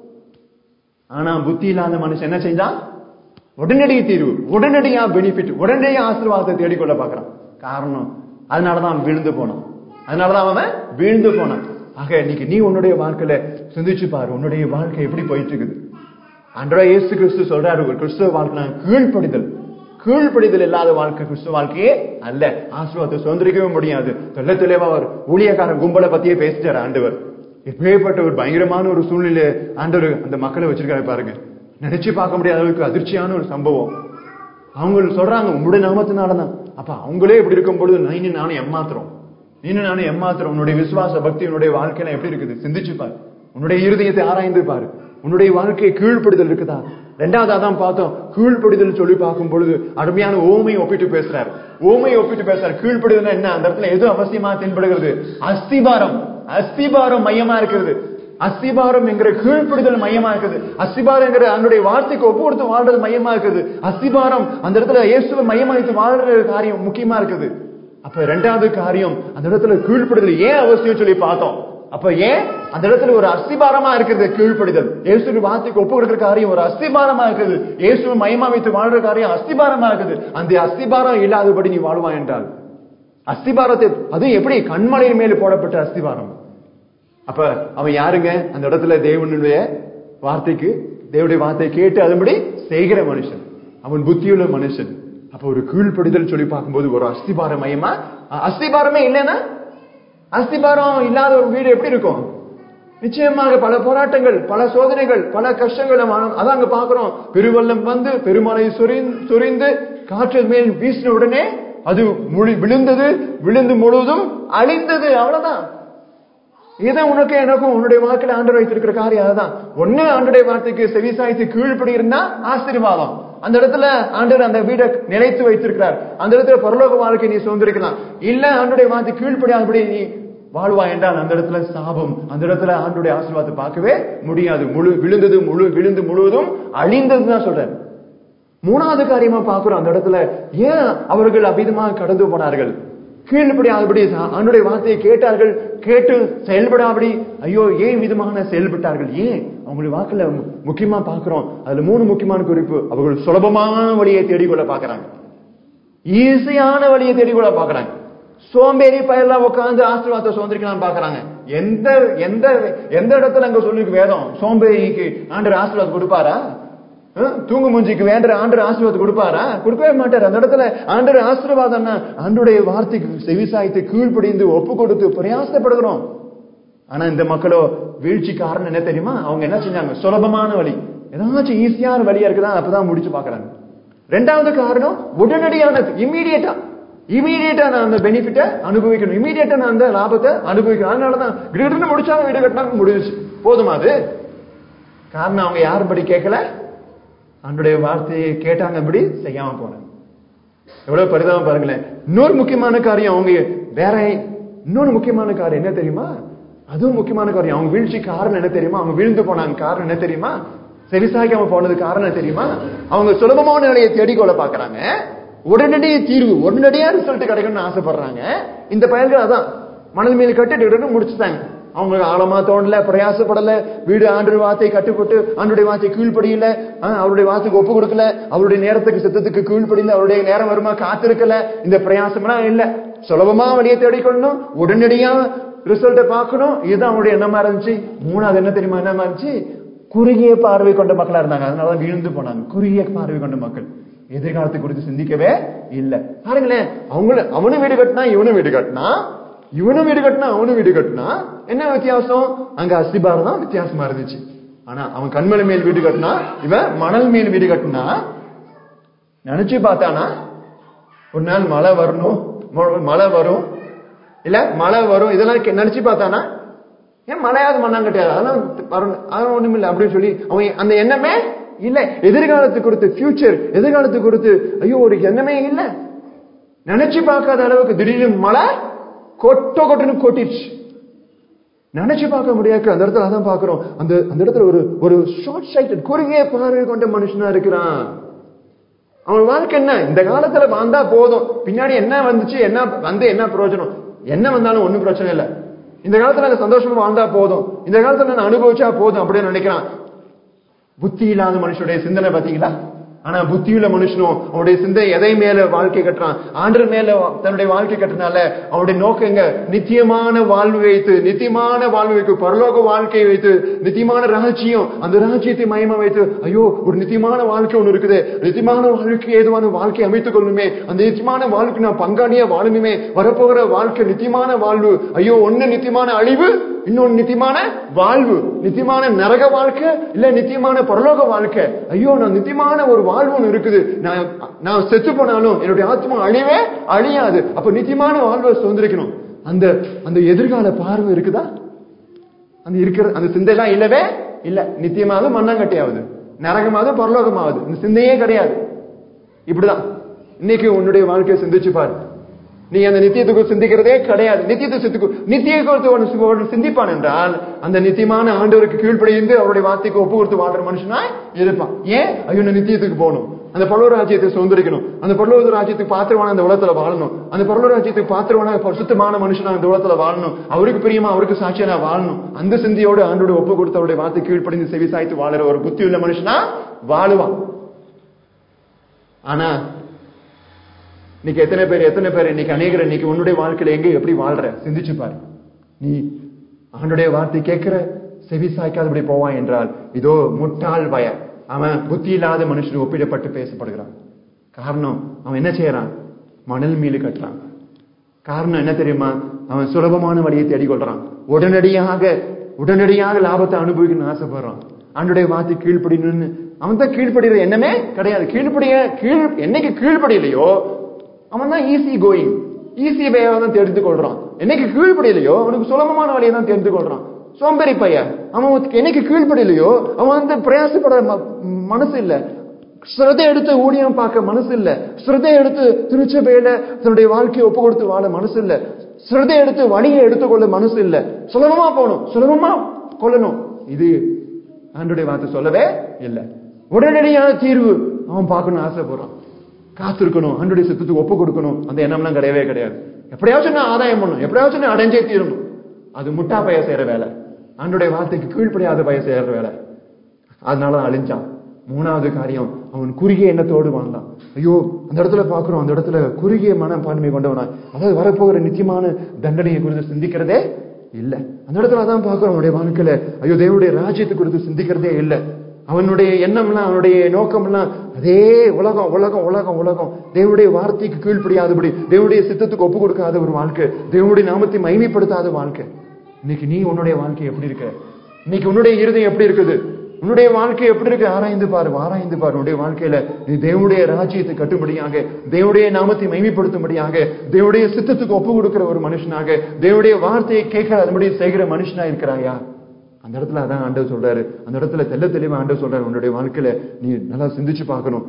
Speaker 2: ஆனா புத்தி இல்லாத மனுஷன் என்ன செஞ்சான் உடனடி தீர்வு உடனடியா பெனிஃபிட் உடனடியா ஆசீர்வாதத்தை தேடிக்கொள்ள பாக்குறான் காரணம் அதனாலதான் அவன் விழுந்து போனான் அதனாலதான் அவன் வீழ்ந்து போனான் ஆக இன்னைக்கு நீ உன்னுடைய வாழ்க்கையில சிந்திச்சு பாரு உன்னுடைய வாழ்க்கை எப்படி போயிட்டு இருக்குது அன்றா இயேசு கிறிஸ்து சொல்றாரு ஒரு கிறிஸ்துவ வாழ்க்கை கீழ்ப்படிதல் கீழ்ப்படிதல் இல்லாத வாழ்க்கை கிறிஸ்துவ வாழ்க்கையே அல்ல ஆசீர்வாதத்தை சுதந்திரிக்கவே முடியாது தெல்ல தெளிவா அவர் ஊழியக்காரன் கும்பலை பத்தியே பேசிட்டார் ஆண்டவர் எப்பேற்பட்ட ஒரு பயங்கரமான ஒரு சூழ்நிலை ஆண்டவர் அந்த மக்களை வச்சிருக்காரு பாருங்க நினைச்சு பார்க்க முடியாத அளவுக்கு அதிர்ச்சியான ஒரு சம்பவம் அவங்க சொல்றாங்க உங்களுடைய நாமத்தினாலதான் அப்ப அவங்களே இப்படி இருக்கும் பொழுது நீனு நானும் ஏமாத்துறோம் நீனு நானும் ஏமாத்துறோம் உன்னுடைய விசுவாச பக்தி உன்னுடைய வாழ்க்கையில எப்படி இருக்குது சிந்திச்சு பாரு உன்னுடைய இருதயத்தை ஆராய்ந்து பாரு உன்னுடைய வாழ்க்கை கீழ்ப்படுதல் இருக்குதா ரெண்டாவது அதான் பார்த்தோம் கீழ்ப்படுதல் சொல்லி பார்க்கும் பொழுது அருமையான ஓமை ஒப்பிட்டு பேசுறாரு ஓமை ஒப்பிட்டு பேசுறாரு கீழ்ப்படுதல் என்ன அந்த இடத்துல எது அவசியமா தென்படுகிறது அஸ்திபாரம் அஸ்திபாரம் மையமா இருக்கிறது அஸ்திபாரம் என்கிற கீழ்ப்படுதல் மையமா இருக்குது அஸ்திபாரம் என்கிற அவனுடைய வார்த்தைக்கு ஒப்பு கொடுத்து வாழ்றது மையமா இருக்குது அஸ்திபாரம் அந்த இடத்துல இயேசுவை மையமா வைத்து வாழ்ற காரியம் முக்கியமா இருக்குது அப்ப ரெண்டாவது காரியம் அந்த இடத்துல கீழ்ப்படுதல் ஏன் அவசியம் சொல்லி பார்த்தோம் அப்ப ஏன் அந்த இடத்துல ஒரு அஸ்திபாரமா இருக்கிறது கீழ்ப்படிதல் இயேசு வார்த்தைக்கு ஒப்பு கொடுக்கிற காரியம் ஒரு அஸ்திபாரமா இருக்குது இயேசுவை மையமா வைத்து வாழ்ற காரியம் அஸ்திபாரமா இருக்குது அந்த அஸ்திபாரம் இல்லாதபடி நீ வாழ்வா என்றால் அஸ்திபாரத்தை அதுவும் எப்படி கண்மலையின் மேல் போடப்பட்ட அஸ்திபாரம் அப்ப அவன் யாருங்க அந்த இடத்துல தேவனுடைய வார்த்தைக்கு தேவனுடைய வார்த்தையை கேட்டு அதன்படி செய்கிற மனுஷன் அவன் புத்தியுள்ள மனுஷன் அப்ப ஒரு கீழ்ப்படிதல் சொல்லி பார்க்கும்போது ஒரு அஸ்திபார மையமா அஸ்திபாரமே இல்லைன்னா அஸ்திபாரம் இல்லாத ஒரு வீடு எப்படி இருக்கும் நிச்சயமாக பல போராட்டங்கள் பல சோதனைகள் பல கஷ்டங்கள் அதான் அங்க பாக்குறோம் பெருவெள்ளம் வந்து பெருமலை சொரிந்து காற்று மேல் வீசின உடனே அது முழி விழுந்தது விழுந்து முழுவதும் அழிந்தது அவ்வளவுதான் இதான் உனக்கு எனக்கும் உன்னுடைய வாழ்க்கையில ஆண்டு வைத்திருக்கிற காரியம் அதுதான் ஒண்ணு ஆண்டுடைய வார்த்தைக்கு செவிசாய்த்து கீழ்ப்படி இருந்தா ஆசீர்வாதம் அந்த இடத்துல ஆண்டவர் அந்த வீடை நிலைத்து வைத்திருக்கிறார் அந்த இடத்துல பரலோக வாழ்க்கை நீ சுதந்திரிக்கலாம் இல்ல ஆண்டுடைய வார்த்தை கீழ்ப்படியாதபடி நீ வாழ்வா என்றால் அந்த இடத்துல சாபம் அந்த இடத்துல ஆண்டுடைய ஆசீர்வாதத்தை பார்க்கவே முடியாது முழு விழுந்தது முழு விழுந்து முழுவதும் அழிந்ததுதான் சொல்றேன் மூணாவது காரியமா பாக்குறோம் அந்த இடத்துல ஏன் அவர்கள் அபிதமாக கடந்து போனார்கள் கீழ்படியாதபடி அவனுடைய வார்த்தையை கேட்டார்கள் கேட்டு செயல்படாபடி ஐயோ ஏன் விதமான செயல்பட்டார்கள் ஏன் அவங்களுடைய வாக்குல முக்கியமா பாக்குறோம் அதுல மூணு முக்கியமான குறிப்பு அவர்கள் சுலபமான வழியை தேடிக்கொள்ள பாக்குறாங்க ஈஸியான வழியை தேடிக்கொள்ள பாக்குறாங்க சோம்பேறி பயிரெல்லாம் உட்காந்து ஆசீர்வாதத்தை சுதந்திரிக்கலாம் பாக்குறாங்க எந்த எந்த எந்த இடத்துல அங்க சொல்லிருக்கு வேதம் சோம்பேறிக்கு ஆண்டர் ஆசீர்வாதம் கொடுப்பாரா தூங்கு மூஞ்சிக்கு வேண்ட ஆண்டர் ஆசீர்வாதம் கொடுப்பாரா கொடுக்கவே மாட்டார் அந்த இடத்துல ஆண்டர் ஆசீர்வாதம்னா ஆண்டுடைய வார்த்தைக்கு செவிசாய்த்து கீழ்ப்படிந்து ஒப்பு கொடுத்து பிரயாசப்படுகிறோம் ஆனா இந்த மக்களோ வீழ்ச்சி காரணம் என்ன தெரியுமா அவங்க என்ன செஞ்சாங்க சுலபமான வழி ஏதாச்சும் ஈஸியான வழியா இருக்குதா அப்பதான் முடிச்சு பாக்குறாங்க ரெண்டாவது காரணம் உடனடியானது இம்மீடியட்டா இமீடியட்டா நான் அந்த பெனிஃபிட்டை அனுபவிக்கணும் இமீடியட்டா நான் அந்த லாபத்தை அனுபவிக்கணும் அதனாலதான் கிரிக்கெட்னு முடிச்சாங்க வீடு கட்டினாங்க முடிஞ்சிச்சு போதுமா அது காரணம் அவங்க யாரும் படி கேட்கல ஆண்டுடைய வார்த்தையை கேட்டாங்கபடி செய்யாம போனாங்க எவ்வளவு பரிதாபம் பாருங்களேன் இன்னொரு முக்கியமான காரியம் அவங்க வேற இன்னொரு முக்கியமான காரியம் என்ன தெரியுமா அதுவும் முக்கியமான காரியம் அவங்க வீழ்ச்சி காரணம் என்ன தெரியுமா அவங்க வீழ்ந்து போனாங்க காரணம் என்ன தெரியுமா செவிசாய்க்காம போனது காரணம் என்ன தெரியுமா அவங்க சுலபமான நிலையை தேடிக்கொள்ள பாக்குறாங்க உடனடியே தீர்வு உடனடியா ரிசல்ட் கிடைக்கணும்னு ஆசைப்படுறாங்க இந்த பயல்கள் அதான் மணல் மீது கட்டிட்டு முடிச்சுட்டாங்க அவங்க ஆழமா தோணல பிரயாசப்படல வீடு ஆண்டு வார்த்தை கட்டுப்பட்டு ஆண்டுடைய வார்த்தை கீழ்ப்படியில ஆஹ், அவருடைய வார்த்தைக்கு ஒப்பு கொடுக்கல அவருடைய நேரத்துக்கு சித்தத்துக்கு கீழ்ப்படியில அவருடைய நேரம் வருமா காத்திருக்கல இந்த பிரயாசம்லாம் இல்ல சுலபமா வழியை தேடிக்கொள்ளணும் உடனடியா ரிசல்ட்டை பார்க்கணும் இதுதான் அவங்களுடைய எண்ணமா இருந்துச்சு மூணாவது என்ன தெரியுமா என்னமா இருந்துச்சு குறுகிய பார்வை கொண்ட மக்களா இருந்தாங்க அதனால வீழ்ந்து போனாங்க குறுகிய பார்வை கொண்ட மக்கள் எதிர்காலத்தை குறித்து சிந்திக்கவே இல்ல பாருங்களேன் அவங்கள அவனும் வீடு கட்டினா இவனும் வீடு கட்டினா இவனும் வீடு கட்டினா அவனும் வீடு கட்டினா என்ன வித்தியாசம் அங்க அஸ்திபாரம் தான் வித்தியாசமா இருந்துச்சு ஆனா அவன் கண்மலை மேல் வீடு கட்டினா இவன் மணல் மேல் வீடு கட்டினா நினைச்சு பார்த்தானா ஒரு நாள் மழை வரணும் மொ- மழை வரும் இல்ல மழை வரும் இதெல்லாம் கே- நினைச்சு பார்த்தானா ஏன் மழையாவது மண்ணாங்கட்டியாது அதெல்லாம் வரணும் அதெல்லாம் ஒண்ணும் இல்லை அப்படின்னு சொல்லி அவன் அந்த எண்ணமே இல்ல எதிர்காலத்து குறித்து ஃபியூச்சர் எதிர்காலத்து குறித்து ஐயோ ஒரு எண்ணமே இல்ல நினைச்சு பார்க்காத அளவுக்கு திடீர்னு மழை கொட்ட கொட்டுன்னு கொட்டிடுச்சு நினைச்சு பார்க்க முடியாது அந்த இடத்துல அதான் பாக்குறோம் அந்த அந்த இடத்துல ஒரு ஒரு ஷார்ட் சைட்டட் குறுகிய பார்வை கொண்ட மனுஷனா இருக்கிறான் அவன் வாழ்க்கை என்ன இந்த காலத்துல வாழ்ந்தா போதும் பின்னாடி என்ன வந்துச்சு என்ன வந்து என்ன பிரயோஜனம் என்ன வந்தாலும் ஒண்ணும் பிரச்சனை இல்ல இந்த காலத்துல நான் சந்தோஷமா வாழ்ந்தா போதும் இந்த காலத்துல நான் அனுபவிச்சா போதும் அப்படின்னு நினைக்கிறான் புத்தி இல்லாத மனுஷனுடைய சிந்தனை பாத்தீங்களா ஆனா புத்தியுள்ள மனுஷனும் அவனுடைய சிந்தை எதை மேல வாழ்க்கை கட்டுறான் ஆண்டு மேல தன்னுடைய வாழ்க்கை கட்டுறனால அவனுடைய நோக்கங்க நித்தியமான வாழ்வு வைத்து நித்தியமான வாழ்வு வைத்து பரலோக வாழ்க்கையை வைத்து நித்தியமான ராஜ்யம் அந்த ராஜ்யத்தை மயமா வைத்து ஐயோ ஒரு நித்தியமான வாழ்க்கை ஒண்ணு இருக்குது நித்தியமான வாழ்க்கை ஏதுவான வாழ்க்கை அமைத்துக் கொள்ளுமே அந்த நித்தியமான வாழ்க்கை நான் பங்காளியா வாழணுமே வரப்போகிற வாழ்க்கை நித்தியமான வாழ்வு ஐயோ ஒண்ணு நித்தியமான அழிவு இன்னொன்னு நித்தியமான வாழ்வு நித்தியமான நரக வாழ்க்கை இல்ல நித்தியமான பரலோக வாழ்க்கை ஐயோ நான் நித்தியமான ஒரு வாழ்வு ஒண்ணு இருக்குது நான் நான் செத்து போனாலும் என்னுடைய ஆத்மா அழிவே அழியாது அப்ப நித்தியமான வாழ்வை சுதந்திரிக்கணும் அந்த அந்த எதிர்கால பார்வை இருக்குதா அந்த இருக்கிற அந்த சிந்தையெல்லாம் இல்லவே இல்ல நித்தியமாவது மண்ணாங்கட்டியாவது நரகமாவது பரலோகமாவது இந்த சிந்தையே கிடையாது இப்படிதான் இன்னைக்கு உன்னுடைய வாழ்க்கையை சிந்திச்சு பாரு நீ அந்த நித்தியத்துக்கு சிந்திக்கிறதே கிடையாது நித்தியத்தை சிந்திக்கு நித்திய குறித்து ஒன்று ஒன்று சிந்திப்பான் என்றால் அந்த நித்தியமான ஆண்டவருக்கு கீழ்ப்படிந்து அவருடைய வார்த்தைக்கு ஒப்பு கொடுத்து வாழ்ற மனுஷனா இருப்பான் ஏன் ஐயோ நான் நித்தியத்துக்கு போகணும் அந்த பரலோக ராஜ்யத்தை சுதந்திரிக்கணும் அந்த பரலோக ராஜ்யத்துக்கு பாத்திரமான அந்த உலகத்துல வாழணும் அந்த பரலோக ராஜ்யத்துக்கு பாத்திரமான பரிசுத்தமான மனுஷனா அந்த உலகத்துல வாழணும் அவருக்கு பிரியமா அவருக்கு சாட்சியா நான் வாழணும் அந்த சிந்தியோடு ஆண்டோட ஒப்பு கொடுத்து அவருடைய வார்த்தை கீழ்ப்படிந்து செவி சாய்த்து வாழற ஒரு புத்தி உள்ள மனுஷனா வாழுவான் ஆனா இன்னைக்கு எத்தனை பேர் எத்தனை பேர் இன்னைக்கு அநேகர் இன்னைக்கு உன்னுடைய வாழ்க்கையில எங்க எப்படி வாழ்ற சிந்திச்சு பாரு நீ ஆண்டுடைய வார்த்தை கேட்கிற செவி சாய்க்காதபடி போவான் என்றால் இதோ முட்டாள் பய அவன் புத்தி இல்லாத மனுஷன் ஒப்பிடப்பட்டு பேசப்படுகிறான் காரணம் அவன் என்ன செய்யறான் மணல் மீது கட்டுறான் காரணம் என்ன தெரியுமா அவன் சுலபமான வழியை தேடிக்கொள்றான் உடனடியாக உடனடியாக லாபத்தை அனுபவிக்கணும்னு ஆசைப்படுறான் ஆண்டுடைய வார்த்தை கீழ்ப்படினு அவன் தான் கீழ்ப்படுகிற எண்ணமே கிடையாது கீழ்ப்படிய கீழ் என்னைக்கு கீழ்ப்படியலையோ அவன் தான் ஈஸி கோயிங் ஈஸி வேவை தான் தெரிந்து கொள்றான் என்னைக்கு கீழ்ப்படியலையோ அவனுக்கு சுலபமான வழியை தான் தெரிந்து கொள்றான் சோம்பேறி பையன் அவன் என்னைக்கு கீழ்ப்படியலையோ அவன் வந்து பிரயாசப்பட ம- மனசு இல்ல ஸ்ரதை எடுத்து ஊழியம் பார்க்க மனசு இல்ல ஸ்ரதை எடுத்து திருச்சபையில தன்னுடைய வாழ்க்கையை ஒப்பு கொடுத்து வாழ மனசு இல்ல ஸ்ரதை எடுத்து வழியை எடுத்துக்கொள்ள மனசு இல்ல சுலபமா போகணும் சுலபமா கொள்ளணும் இது ஆண்டுடைய வார்த்தை சொல்லவே இல்லை உடனடியான தீர்வு அவன் பார்க்கணும்னு ஆசைப்படுறான் காத்திருக்கணும் ஆண்டுடைய சித்தத்துக்கு ஒப்பு கொடுக்கணும் அந்த எண்ணம்லாம் கிடையவே கிடையாது எப்படியாச்சும் நான் ஆதாயம் பண்ணணும் எப்படியாச்சும் நான் அடைஞ்சே தீரணும் அது முட்டா பைய செய்யற வேலை ஆண்டுடைய வார்த்தைக்கு கீழ்ப்படியாத பைய செய்யற வேலை அதனால தான் அழிஞ்சான் மூணாவது காரியம் அவன் குறுகிய எண்ணத்தோடு வாழ்ந்தான் ஐயோ அந்த இடத்துல பாக்குறோம் அந்த இடத்துல குறுகிய மனப்பான்மை கொண்டவனா அதாவது வரப்போகிற நிச்சயமான தண்டனையை குறித்து சிந்திக்கிறதே இல்ல அந்த இடத்துல அதான் பாக்குறோம் அவனுடைய வாழ்க்கையில ஐயோ தேவனுடைய ராஜ்யத்தை குறித்து சிந்திக்கிறதே இல்ல அவனுடைய எண்ணம்லாம் அவனுடைய நோக்கம்லாம் அதே உலகம் உலகம் உலகம் உலகம் தேவனுடைய வார்த்தைக்கு கீழ்ப்படியாதபடி தேவனுடைய சித்தத்துக்கு ஒப்பு கொடுக்காத ஒரு வாழ்க்கை தேவனுடைய நாமத்தை மகிமைப்படுத்தாத வாழ்க்கை இன்னைக்கு நீ உன்னுடைய வாழ்க்கை எப்படி இருக்க இன்னைக்கு உன்னுடைய இருதயம் எப்படி இருக்குது உன்னுடைய வாழ்க்கை எப்படி இருக்கு ஆராய்ந்து பாரு ஆராய்ந்து பாரு உன்னுடைய வாழ்க்கையில நீ தேவனுடைய ராஜ்யத்தை கட்டும்படியாக தேவனுடைய நாமத்தை மகிமைப்படுத்தும்படியாக தேவனுடைய சித்தத்துக்கு ஒப்பு கொடுக்கிற ஒரு மனுஷனாக தேவனுடைய வார்த்தையை கேட்க அதுபடி செய்கிற மனுஷனா இருக்கிறாயா அந்த இடத்துல அதான் ஆண்டவர் சொல்றாரு அந்த இடத்துல தெல்ல தெளிவா ஆண்டவர் சொல்றாரு உன்னுடைய வாழ்க்கையில நீ நல்லா சிந்திச்சு பார்க்கணும்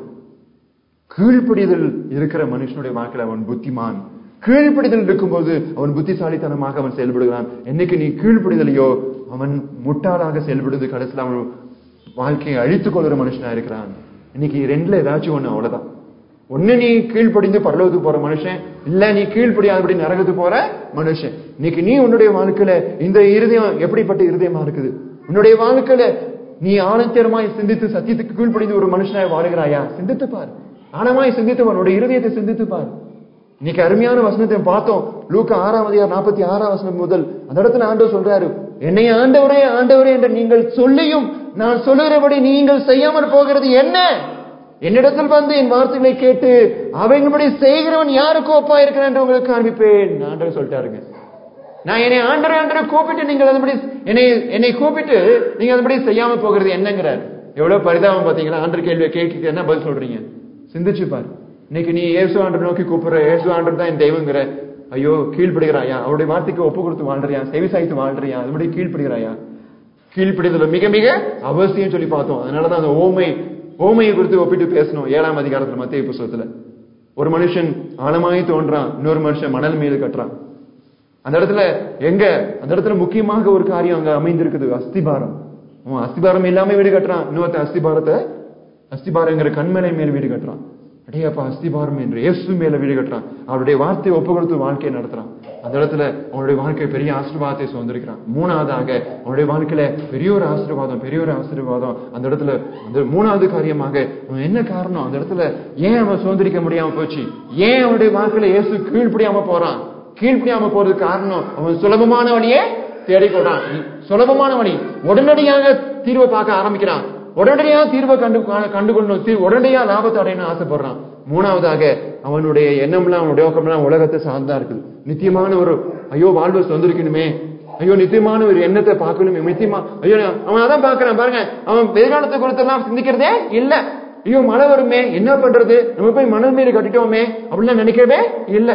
Speaker 2: கீழ்ப்படிதல் இருக்கிற மனுஷனுடைய வாழ்க்கையில அவன் புத்திமான் கீழ்ப்படிதல் இருக்கும்போது அவன் புத்திசாலித்தனமாக அவன் செயல்படுகிறான் என்னைக்கு நீ கீழ்ப்படிதலையோ அவன் முட்டாளாக செயல்படுவது கடைசியில் அவன் வாழ்க்கையை அழித்துக் கொள்கிற மனுஷனா இருக்கிறான் இன்னைக்கு ரெண்டுல ஏதாச்சும் ஒண்ணு அவ்வளவுதான் ஒண்ணு நீ கீழ்ப்படிந்து பரலோகத்துக்கு போற மனுஷன் இல்ல நீ கீழ்ப்படியாதபடி நரகத்துக்கு போற மனுஷன் இன்னைக்கு நீ உன்னுடைய வாழ்க்கையில இந்த இருதயம் எப்படிப்பட்ட இருதயமா இருக்குது உன்னுடைய வாழ்க்கையில நீ ஆணித்தரமாய் சிந்தித்து சத்தியத்துக்கு கீழ்ப்படிந்து ஒரு மனுஷனாய் வாழுகிறாயா சிந்தித்து பார் ஆழமாய் சிந்தித்து பார். உன்னுடைய இருதயத்தை சிந்தித்து பார் இன்னைக்கு அருமையான வசனத்தை பார்த்தோம் லூக்கா ஆறாம் அதிகாரம் நாற்பத்தி ஆறாம் வசனம் முதல் அந்த இடத்துல ஆண்டவர் சொல்றாரு என்னை ஆண்டவரே ஆண்டவரே என்று நீங்கள் சொல்லியும் நான் சொல்லுகிறபடி நீங்கள் செய்யாமல் போகிறது என்ன என்னிடத்தில் வந்து என் வார்த்தைகளை கேட்டு அவைகளபடி செய்கிறவன் யாருக்கு ஒப்பா இருக்கிறான் என்று உங்களுக்கு காண்பிப்பேன் ஆண்டவர் சொல்லிட்டாருங்க நான் என்னை ஆண்டரை ஆண்டரை கூப்பிட்டு நீங்கள் அதன்படி என்னை என்னை கூப்பிட்டு நீங்க அதன்படி செய்யாம போகிறது என்னங்கிறார் எவ்வளவு பரிதாபம் பாத்தீங்களா ஆண்டர் கேள்வியை கேட்க என்ன பதில் சொல்றீங்க சிந்திச்சு பாரு இன்னைக்கு நீ இயேசு ஆண்டர் நோக்கி கூப்பிடுற இயேசு ஆண்டர் தான் என் தெய்வங்கிற ஐயோ கீழ்ப்படுகிறாயா அவருடைய வார்த்தைக்கு ஒப்பு கொடுத்து வாழ்றியா செவி சாய்த்து வாழ்றியா அதுபடி கீழ்ப்படுகிறாயா கீழ்ப்படிதல் மிக மிக அவசியம் சொல்லி பார்த்தோம் அதனாலதான் அந்த ஓமை ஓமையை குறித்து ஒப்பிட்டு பேசணும் ஏழாம் அதிகாரத்துல மத்திய புஸ்தகத்துல ஒரு மனுஷன் ஆழமாய் தோன்றான் இன்னொரு மனுஷன் மணல் மீது கட்டுறான் அந்த இடத்துல எங்க அந்த இடத்துல முக்கியமாக ஒரு காரியம் அங்க அமைந்திருக்குது அஸ்திபாரம் அவன் அஸ்திபாரம் இல்லாம வீடு கட்டுறான் இன்னொருத்த அஸ்திபாரத்தை அஸ்திபாரங்கிற கண்மலை மேல் வீடு கட்டுறான் அடையப்பா அஸ்திபாரம் என்று இயேசு மேல வீடு கட்டுறான் அவருடைய வார்த்தையை ஒப்பு கொடுத்து வாழ்க்கையை நடத்துறான் அந்த இடத்துல அவனுடைய வாழ்க்கை பெரிய ஆசீர்வாதத்தை சுதந்திரிக்கிறான் மூணாவதாக அவனுடைய வாழ்க்கையில பெரிய ஒரு ஆசீர்வாதம் பெரிய ஒரு ஆசீர்வாதம் அந்த இடத்துல அந்த மூணாவது காரியமாக அவன் என்ன காரணம் அந்த இடத்துல ஏன் அவன் சுதந்திரிக்க முடியாம போச்சு ஏன் அவனுடைய வாழ்க்கையில இயேசு கீழ்ப்படியாம போறான் கீழ்ப்படியாம போறதுக்கு காரணம் அவன் சுலபமான வழியே தேடிக்கொண்டான் சுலபமான வழி உடனடியாக தீர்வை பார்க்க ஆரம்பிக்கிறான் உடனடியாக தீர்வை கண்டு கண்டுகொள்ளணும் தீ- உடனடியா லாபத்தை அடையணும் ஆசைப்படுறான் மூணாவதாக அவனுடைய எண்ணம்லாம் அவனுடைய நோக்கம்லாம் உலகத்தை சார்ந்தா இருக்குது நித்தியமான ஒரு ஐயோ வாழ்வை சொந்திருக்கணுமே ஐயோ நித்தியமான ஒரு எண்ணத்தை பார்க்கணுமே நித்தியமா ஐயோ அவன் அதான் பார்க்கறான் பாருங்க அவன் எதிர்காலத்தை குறித்தெல்லாம் சிந்திக்கிறதே இல்ல ஐயோ மழை வருமே என்ன பண்றது நம்ம போய் மணல் மீது கட்டிட்டோமே அப்படிலாம் நினைக்கவே இல்ல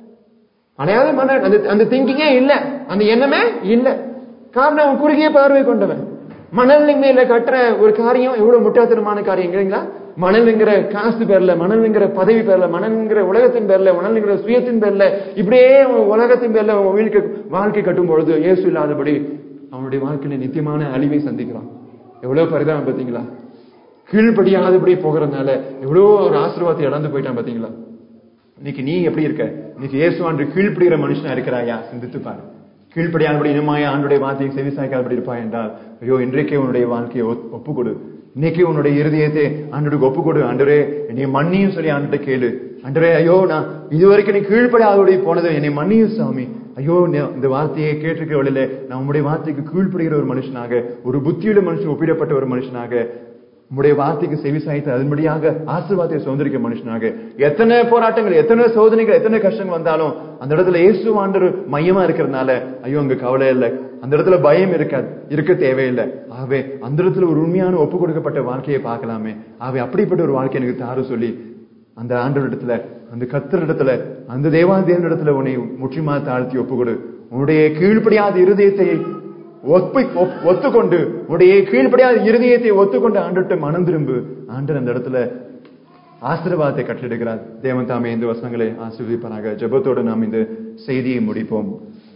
Speaker 2: அடையாத மன்னர் அந்த அந்த திங்கிங்கே இல்ல அந்த எண்ணமே இல்ல காரணம் அவன் குறுகிய பார்வை கொண்டவன் மணல் மேல கட்டுற ஒரு காரியம் எவ்வளவு முட்டாத்தனமான காரியம் இல்லைங்களா மணல்ங்கிற காசு பேர்ல மணல்ங்கிற பதவி பேர்ல மணல்ங்கிற உலகத்தின் பேர்ல மணல்ங்கிற சுயத்தின் பேர்ல இப்படியே அவன் உலகத்தின் பேர்ல அவன் வீழ்க்கை வாழ்க்கை கட்டும் பொழுது இயேசு இல்லாதபடி அவனுடைய வாழ்க்கையில நித்தியமான அழிவை சந்திக்கிறான் எவ்வளவு பரிதாபம் பாத்தீங்களா கீழ்படியாதபடி போகிறதுனால எவ்வளவு ஒரு ஆசீர்வாதத்தை இழந்து போயிட்டான் பாத்தீங்களா இன்னைக்கு நீ எப்படி இருக்க இன்னைக்கு இயேசு ஆண்டு கீழ்ப்படுகிற மனுஷனா இருக்கிறாயா சிந்தித்து பாரு கீழ்ப்படியாதபடி இனமாய ஆண்டுடைய வார்த்தையை செவிசாய்க்காதபடி இருப்பாய் என்றால் ஐயோ இன்றைக்கே உன்னுடைய வாழ்க்கையை ஒத்- ஒப்புக்கொடு இன்னைக்கு உன்னுடைய இருதயத்தை ஆண்டுக்கு ஒப்புக்கொடு ஆண்டரே என்னை மன்னியும் சொல்லி ஆண்டுகிட்ட கேளு ஆண்டரே ஐயோ நான் இதுவரைக்கும் நீ கீழ்ப்படியாதபடி போனது என்னை மன்னியும் சாமி ஐயோ நீ- இந்த வார்த்தையை கேட்டிருக்கிற வழியில நான் உங்களுடைய வார்த்தைக்கு கீழ்ப்படுகிற ஒரு மனுஷனாக ஒரு புத்தியுள்ள மனுஷன் ஒப்பிடப்பட்ட ஒரு மனுஷனாக உம்முடைய வார்த்தைக்கு செவி சாய்த்து அதன்படியாக ஆசீர்வாதத்தை சுதந்திரிக்க மனுஷனாக எத்தனை போராட்டங்கள் எத்தனை சோதனைகள் எத்தனை கஷ்டங்கள் வந்தாலும் அந்த இடத்துல இயேசு ஆண்டர் மையமா இருக்கிறதுனால ஐயோ அங்க கவலை இல்லை அந்த இடத்துல பயம் இருக்காது இருக்க தேவையில்லை ஆகவே அந்த இடத்துல ஒரு உண்மையான ஒப்பு கொடுக்கப்பட்ட வாழ்க்கையை பார்க்கலாமே ஆகவே அப்படிப்பட்ட ஒரு வாழ்க்கை எனக்கு தாரு சொல்லி அந்த ஆண்டவர் இடத்துல அந்த கத்தர் இடத்துல அந்த தேவாதேவன் இடத்துல உன்னை முற்றிலுமா தாழ்த்தி ஒப்புக்கொடு உன்னுடைய கீழ்ப்படியாத இருதயத்தை ஒப்பி ஒப்- ஒத்துக்கொண்டு உடைய கீழ்ப்படியாத இருதயத்தை ஒத்துக்கொண்டு ஆண்டுட்டு மனம் திரும்பு ஆண்டர் அந்த இடத்துல ஆசீர்வாதத்தை கட்டளிடுகிறார் தேவன் தாமே இந்த வசனங்களை ஆசீர்வதிப்பாராக ஜெபத்தோடு நாம் இந்த செய்தியை முடிப்போம்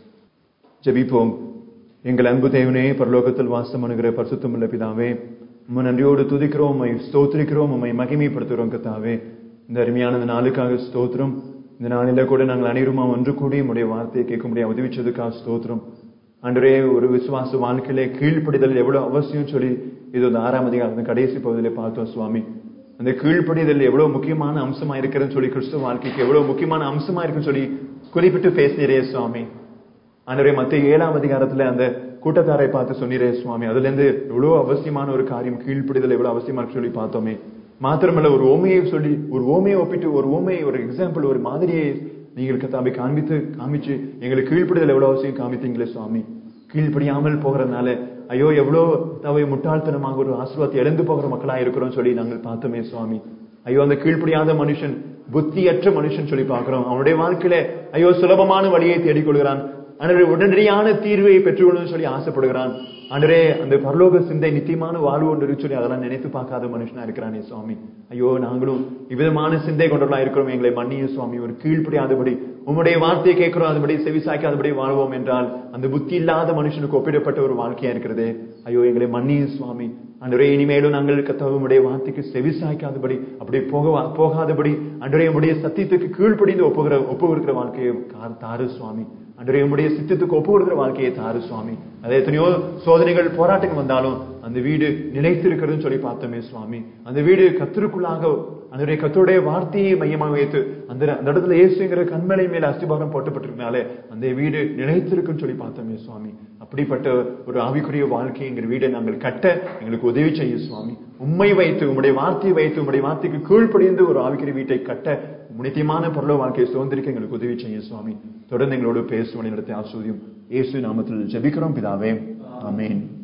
Speaker 2: ஜெபிப்போம் எங்கள் அன்பு தேவனே பரலோகத்தில் வாசம் அணுகிற பரிசுத்தமுள்ள பிதாவே உம்மை நன்றியோடு துதிக்கிறோம் உம்மை ஸ்தோத்திரிக்கிறோம் உம்மை மகிமைப்படுத்துகிறோம் கத்தாவே இந்த அருமையான இந்த நாளுக்காக ஸ்தோத்திரம் இந்த நாளில கூட நாங்கள் அனைவருமா ஒன்று கூடி உடைய வார்த்தையை கேட்க முடியாது உதவிச்சதுக்காக ஸ்தோத்திரம் அன்றே ஒரு விசுவாச வாழ்க்கையிலே கீழ்ப்படிதல் எவ்வளவு அவசியம் சொல்லி இது இந்த ஆறாம் அதிகாரத்தின் கடைசி பகுதியிலே பார்த்தோம் சுவாமி அந்த கீழ்ப்படிதல் எவ்வளவு முக்கியமான அம்சமா இருக்கிறதுன்னு சொல்லி கிறிஸ்துவ வாழ்க்கைக்கு எவ்வளவு முக்கியமான அம்சமா இருக்குன்னு சொல்லி குறிப்பிட்டு பேசினீரே சுவாமி ஆண்டவரே மத்திய ஏழாம் அதிகாரத்துல அந்த கூட்டத்தாரை பார்த்து சொன்னீரே சுவாமி அதுல இருந்து எவ்வளவு அவசியமான ஒரு காரியம் கீழ்ப்படிதல் எவ்வளவு அவசியமா இருக்கு சொல்லி பார்த்தோமே மாத்திரமல்ல ஒரு ஓமையை சொல்லி ஒரு ஓமையை ஒப்பிட்டு ஒரு ஓமையை ஒரு எக்ஸாம்பிள் ஒரு மாதிரியை நீங்கள் கத்தாபை காண்பித்து காமிச்சு எங்களுக்கு கீழ்ப்படிதல் எவ்வளவு அவசியம் காமித்தீங்களே சுவாமி கீழ்ப்படியாமல் போகிறதுனால ஐயோ எவ்வளோ தவை முட்டாள்தனமாக ஒரு ஆசீர்வாதத்தை இழந்து போகிற மக்களா இருக்கிறோம் சொல்லி நாங்கள் பார்த்தோமே சுவாமி ஐயோ அந்த கீழ்ப்படியாத மனுஷன் புத்தியற்ற மனுஷன் சொல்லி பார்க்கிறோம் அவனுடைய வாழ்க்கையில ஐயோ சுலபமான வழியை தேடிக்கொள்கிறான் ஆனால் உடனடியான தீர்வை பெற்றுக்கொள்ளணும்னு சொல்லி ஆசைப்படுகிறான்
Speaker 1: ஆண்டரே அந்த பரலோக சிந்தை நித்தியமான வாழ்வு ஒன்று சொல்லி அதெல்லாம் நினைத்து பார்க்காத மனுஷனா இருக்கிறானே சுவாமி ஐயோ நாங்களும் இவ்விதமான சிந்தை கொண்டவர்களா இருக்கிறோம் எங்களை மன்னிய சுவாமி ஒரு கீழ்ப்படியாதபடி உம்முடைய வார்த்தையை கேட்கிறோம் அதுபடி செவிசாய்க்காதபடி வாழ்வோம் என்றால் அந்த புத்தி இல்லாத மனுஷனுக்கு ஒப்பிடப்பட்ட ஒரு வாழ்க்கையா இருக்கிறதே ஐயோ எங்களை மன்னிய சுவாமி அன்றே இனிமேலும் நாங்கள் கத்தவமுடைய வார்த்தைக்கு செவிசாய்க்காதபடி அப்படி போக போகாதபடி அன்றே உடைய சத்தியத்துக்கு கீழ்ப்படிந்து ஒப்புகிற ஒப்பு இருக்கிற வாழ்க்கையை கா- தாரு சுவாமி அன்றே உடைய சித்தத்துக்கு ஒப்பு கொடுக்கிற வாழ்க்கையை தாரு சுவாமி அதே எத்தனையோ சோதனைகள் போராட்டங்கள் வந்தாலும் அந்த வீடு நிலைத்திருக்கிறதுன்னு சொல்லி பார்த்தோமே சுவாமி அந்த வீடு கத்திற்குள்ளாக அதனுடைய கத்தருடைய வார்த்தையை மையமாக வைத்து அந்த அந்த இடத்துல இயேசுங்கிற கண்மலை மேல அஸ்திபாரம் போட்டப்பட்டிருக்கனாலே அந்த வீடு நிலைத்திருக்குன்னு சொல்லி பார்த்தோமே சுவாமி அப்படிப்பட்ட ஒரு ஆவிக்குரிய வாழ்க்கை எங்கள் வீடை நாங்கள் கட்ட எங்களுக்கு உதவி செய்ய சுவாமி உண்மை வைத்து உம்முடைய வார்த்தையை வைத்து உம்முடைய வார்த்தைக்கு கீழ்ப்படிந்து ஒரு ஆவிக்குரிய வீட்டை கட்ட முனித்தியமான பொருள வாழ்க்கையை சுதந்திரிக்க எங்களுக்கு உதவி செய்ய சுவாமி தொடர்ந்து எங்களோடு பேசுவனை நடத்தி ஆசூதியும் இயேசு நாமத்தில் ஜெபிக்கிறோம் பிதாவே ஆமென்